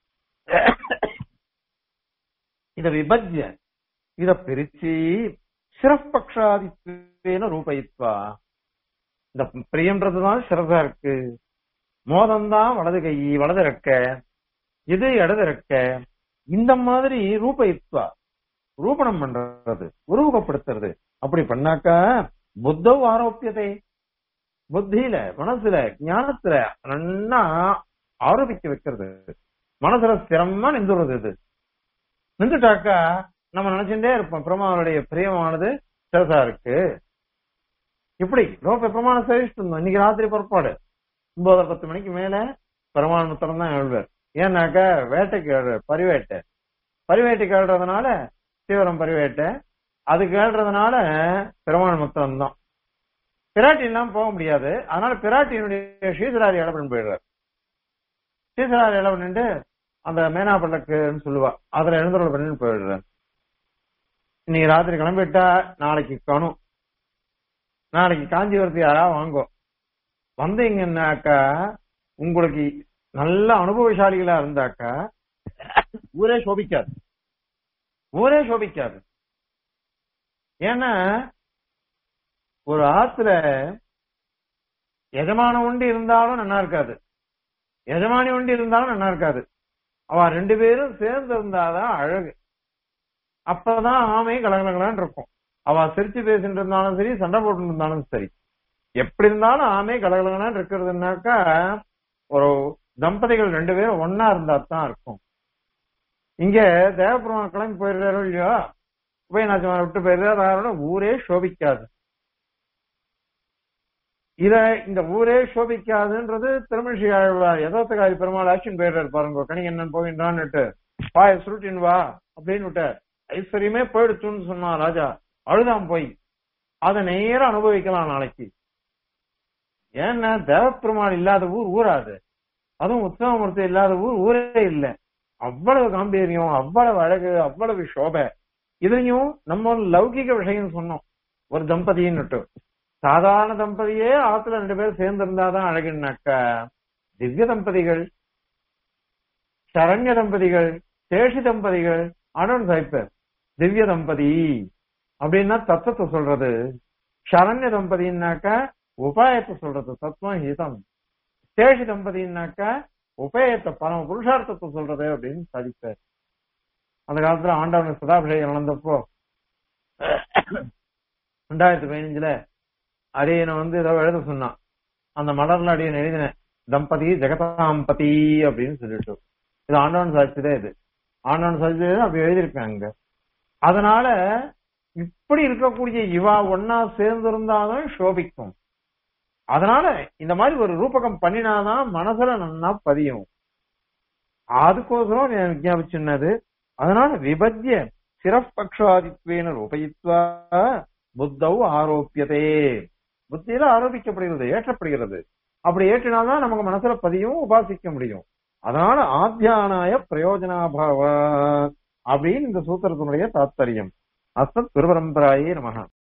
இத விபஜ்ய இத பிரிச்சு சிறப்பக்ஷாதித்வேன ரூபயித்வா இந்த பிரியம்ன்றதுதான் சிறப்பா இருக்கு மோதம் தான் வலது கை வலது ரெக்க இது இடதிருக்க இந்த மாதிரி ரூபயுக்தா ரூபணம் பண்றது உருவகப்படுத்துறது அப்படி பண்ணாக்கா புத்தவ் ஆரோப்பியதை புத்தியில மனசுல ஞானத்துல நல்லா ஆரோபிக்க வைக்கிறது மனசுல ஸ்திரமா நின்றுறது இது நின்றுட்டாக்கா நம்ம நினைச்சுட்டே இருப்போம் பிரமாவுடைய பிரியமானது சிரசா இருக்கு இப்படி லோக பிரமாண சரிஷ்டு இருந்தோம் இன்னைக்கு ராத்திரி புறப்பாடு ஒன்பதரை பத்து மணிக்கு மேல பெருமாள் முத்திரம் தான் எழுவார் ஏன்னாக்கா வேட்டைக்கு எழுறார் பரிவேட்டை பரிவேட்டைக்கு எழுறதுனால தீவிரம் பரிவேட்டை அதுக்கு எழுறதுனால பெருமாள் முத்திரம் தான் பிராட்டி எல்லாம் போக முடியாது அதனால பிராட்டியினுடைய ஸ்ரீதராரி இளவன் போயிடுறார் ஸ்ரீதராரி இளவன் அந்த மேனா பல்லக்குன்னு சொல்லுவா அதுல எழுந்தருள் பண்ணி போயிடுறார் இன்னைக்கு ராத்திரி கிளம்பிட்டா நாளைக்கு கணும் நாளைக்கு காஞ்சிபுரத்து யாரா வாங்கும் வந்தீங்கன்னாக்கா உங்களுக்கு நல்ல அனுபவசாலிகளா இருந்தாக்கா ஊரே சோபிக்காது ஊரே சோபிக்காது ஏன்னா ஒரு ஆத்துல எஜமான உண்டு இருந்தாலும் நல்லா இருக்காது எஜமானி உண்டு இருந்தாலும் நல்லா இருக்காது அவ ரெண்டு பேரும் சேர்ந்து இருந்தாதான் அழகு அப்பதான் ஆமை கலகலகலான்னு இருக்கும் அவ சிரிச்சு பேசிட்டு இருந்தாலும் சரி சண்டை போட்டு இருந்தாலும் சரி எப்படி இருந்தாலும் ஆமை கலகலகலான்னு இருக்கிறதுனாக்கா ஒரு தம்பதிகள் ரெண்டு பேரும் ஒன்னா இருந்தா தான் இருக்கும் இங்க தேவபெருமான் கிளம்பி போயிடுறாரோ இல்லையோ உபயநாச்சமான விட்டு போயிடுறாரு ஊரே சோபிக்காது இத இந்த ஊரே சோபிக்காதுன்றது திருமணிஷி ஆழ்வார் யதார்த்தகாரி பெருமாள் ஆக்ஷன் போயிடுறாரு பாருங்க கணிகண்ணன் போகின்றான்னுட்டு பாய சுருட்டின் வா அப்படின்னு விட்டார் ஐஸ்வர்யமே போயிடுச்சுன்னு சொன்னான் ராஜா அழுதாம் போய் அதை நேரம் அனுபவிக்கலாம் நாளைக்கு ஏன்னா தேவப்பெருமாள் இல்லாத ஊர் ஊராது அதுவும் உத்தமமூர்த்தி இல்லாத ஊர் ஊரே இல்லை அவ்வளவு காம்பீரியம் அவ்வளவு அழகு அவ்வளவு சோபை இதுலயும் நம்ம லௌகிக விஷயம் சொன்னோம் ஒரு தம்பதின்னு சாதாரண தம்பதியே ஆத்துல ரெண்டு பேரும் சேர்ந்து இருந்தாதான் அழகுனாக்கா திவ்ய தம்பதிகள் சரண்ய தம்பதிகள் சேஷி தம்பதிகள் அடன் சாய்ப்பர் திவ்ய தம்பதி அப்படின்னா தத்துவத்தை சொல்றது சரண்ய தம்பதினாக்கா உபாயத்தை சொல்றது தத்துவம் ஹிதம் சேஷி தம்பதினாக்கா உபயத்தை பரம புருஷார்த்தத்தை சொல்றது அப்படின்னு சாதிப்பார் அந்த காலத்துல ஆண்டவனுக்கு சதாபிஷேகம் நடந்தப்போ ரெண்டாயிரத்தி பதினஞ்சுல அரியனை வந்து ஏதோ எழுத சொன்னான் அந்த மலர்ல அடியன் எழுதினேன் தம்பதி ஜெகதாம்பதி அப்படின்னு சொல்லிட்டு இது ஆண்டவன் சாதிச்சதே இது ஆண்டவன் சாதிச்சதே அப்படி எழுதியிருக்காங்க அதனால இப்படி இருக்கக்கூடிய இவா ஒன்னா சேர்ந்து இருந்தாலும் சோபிக்கும் அதனால இந்த மாதிரி ஒரு ரூபகம் பண்ணினாதான் மனசுல நன்னா பதியும் அதுக்கோசரம் நான் விஜாபிச்சுன்னது அதனால விபஜ்ய சிறப்பக்ஷாதித்வேன ரூபயித்வா புத்தவ் ஆரோப்பியதே புத்தியில ஆரோபிக்கப்படுகிறது ஏற்றப்படுகிறது அப்படி ஏற்றினால்தான் நமக்கு மனசுல பதியும் உபாசிக்க முடியும் அதனால ஆத்தியானாய பிரயோஜனாபாவ அப்படின்னு இந்த சூத்திரத்தினுடைய தாத்பரியம் அஸ்மத் குருபரம்பராயே நமக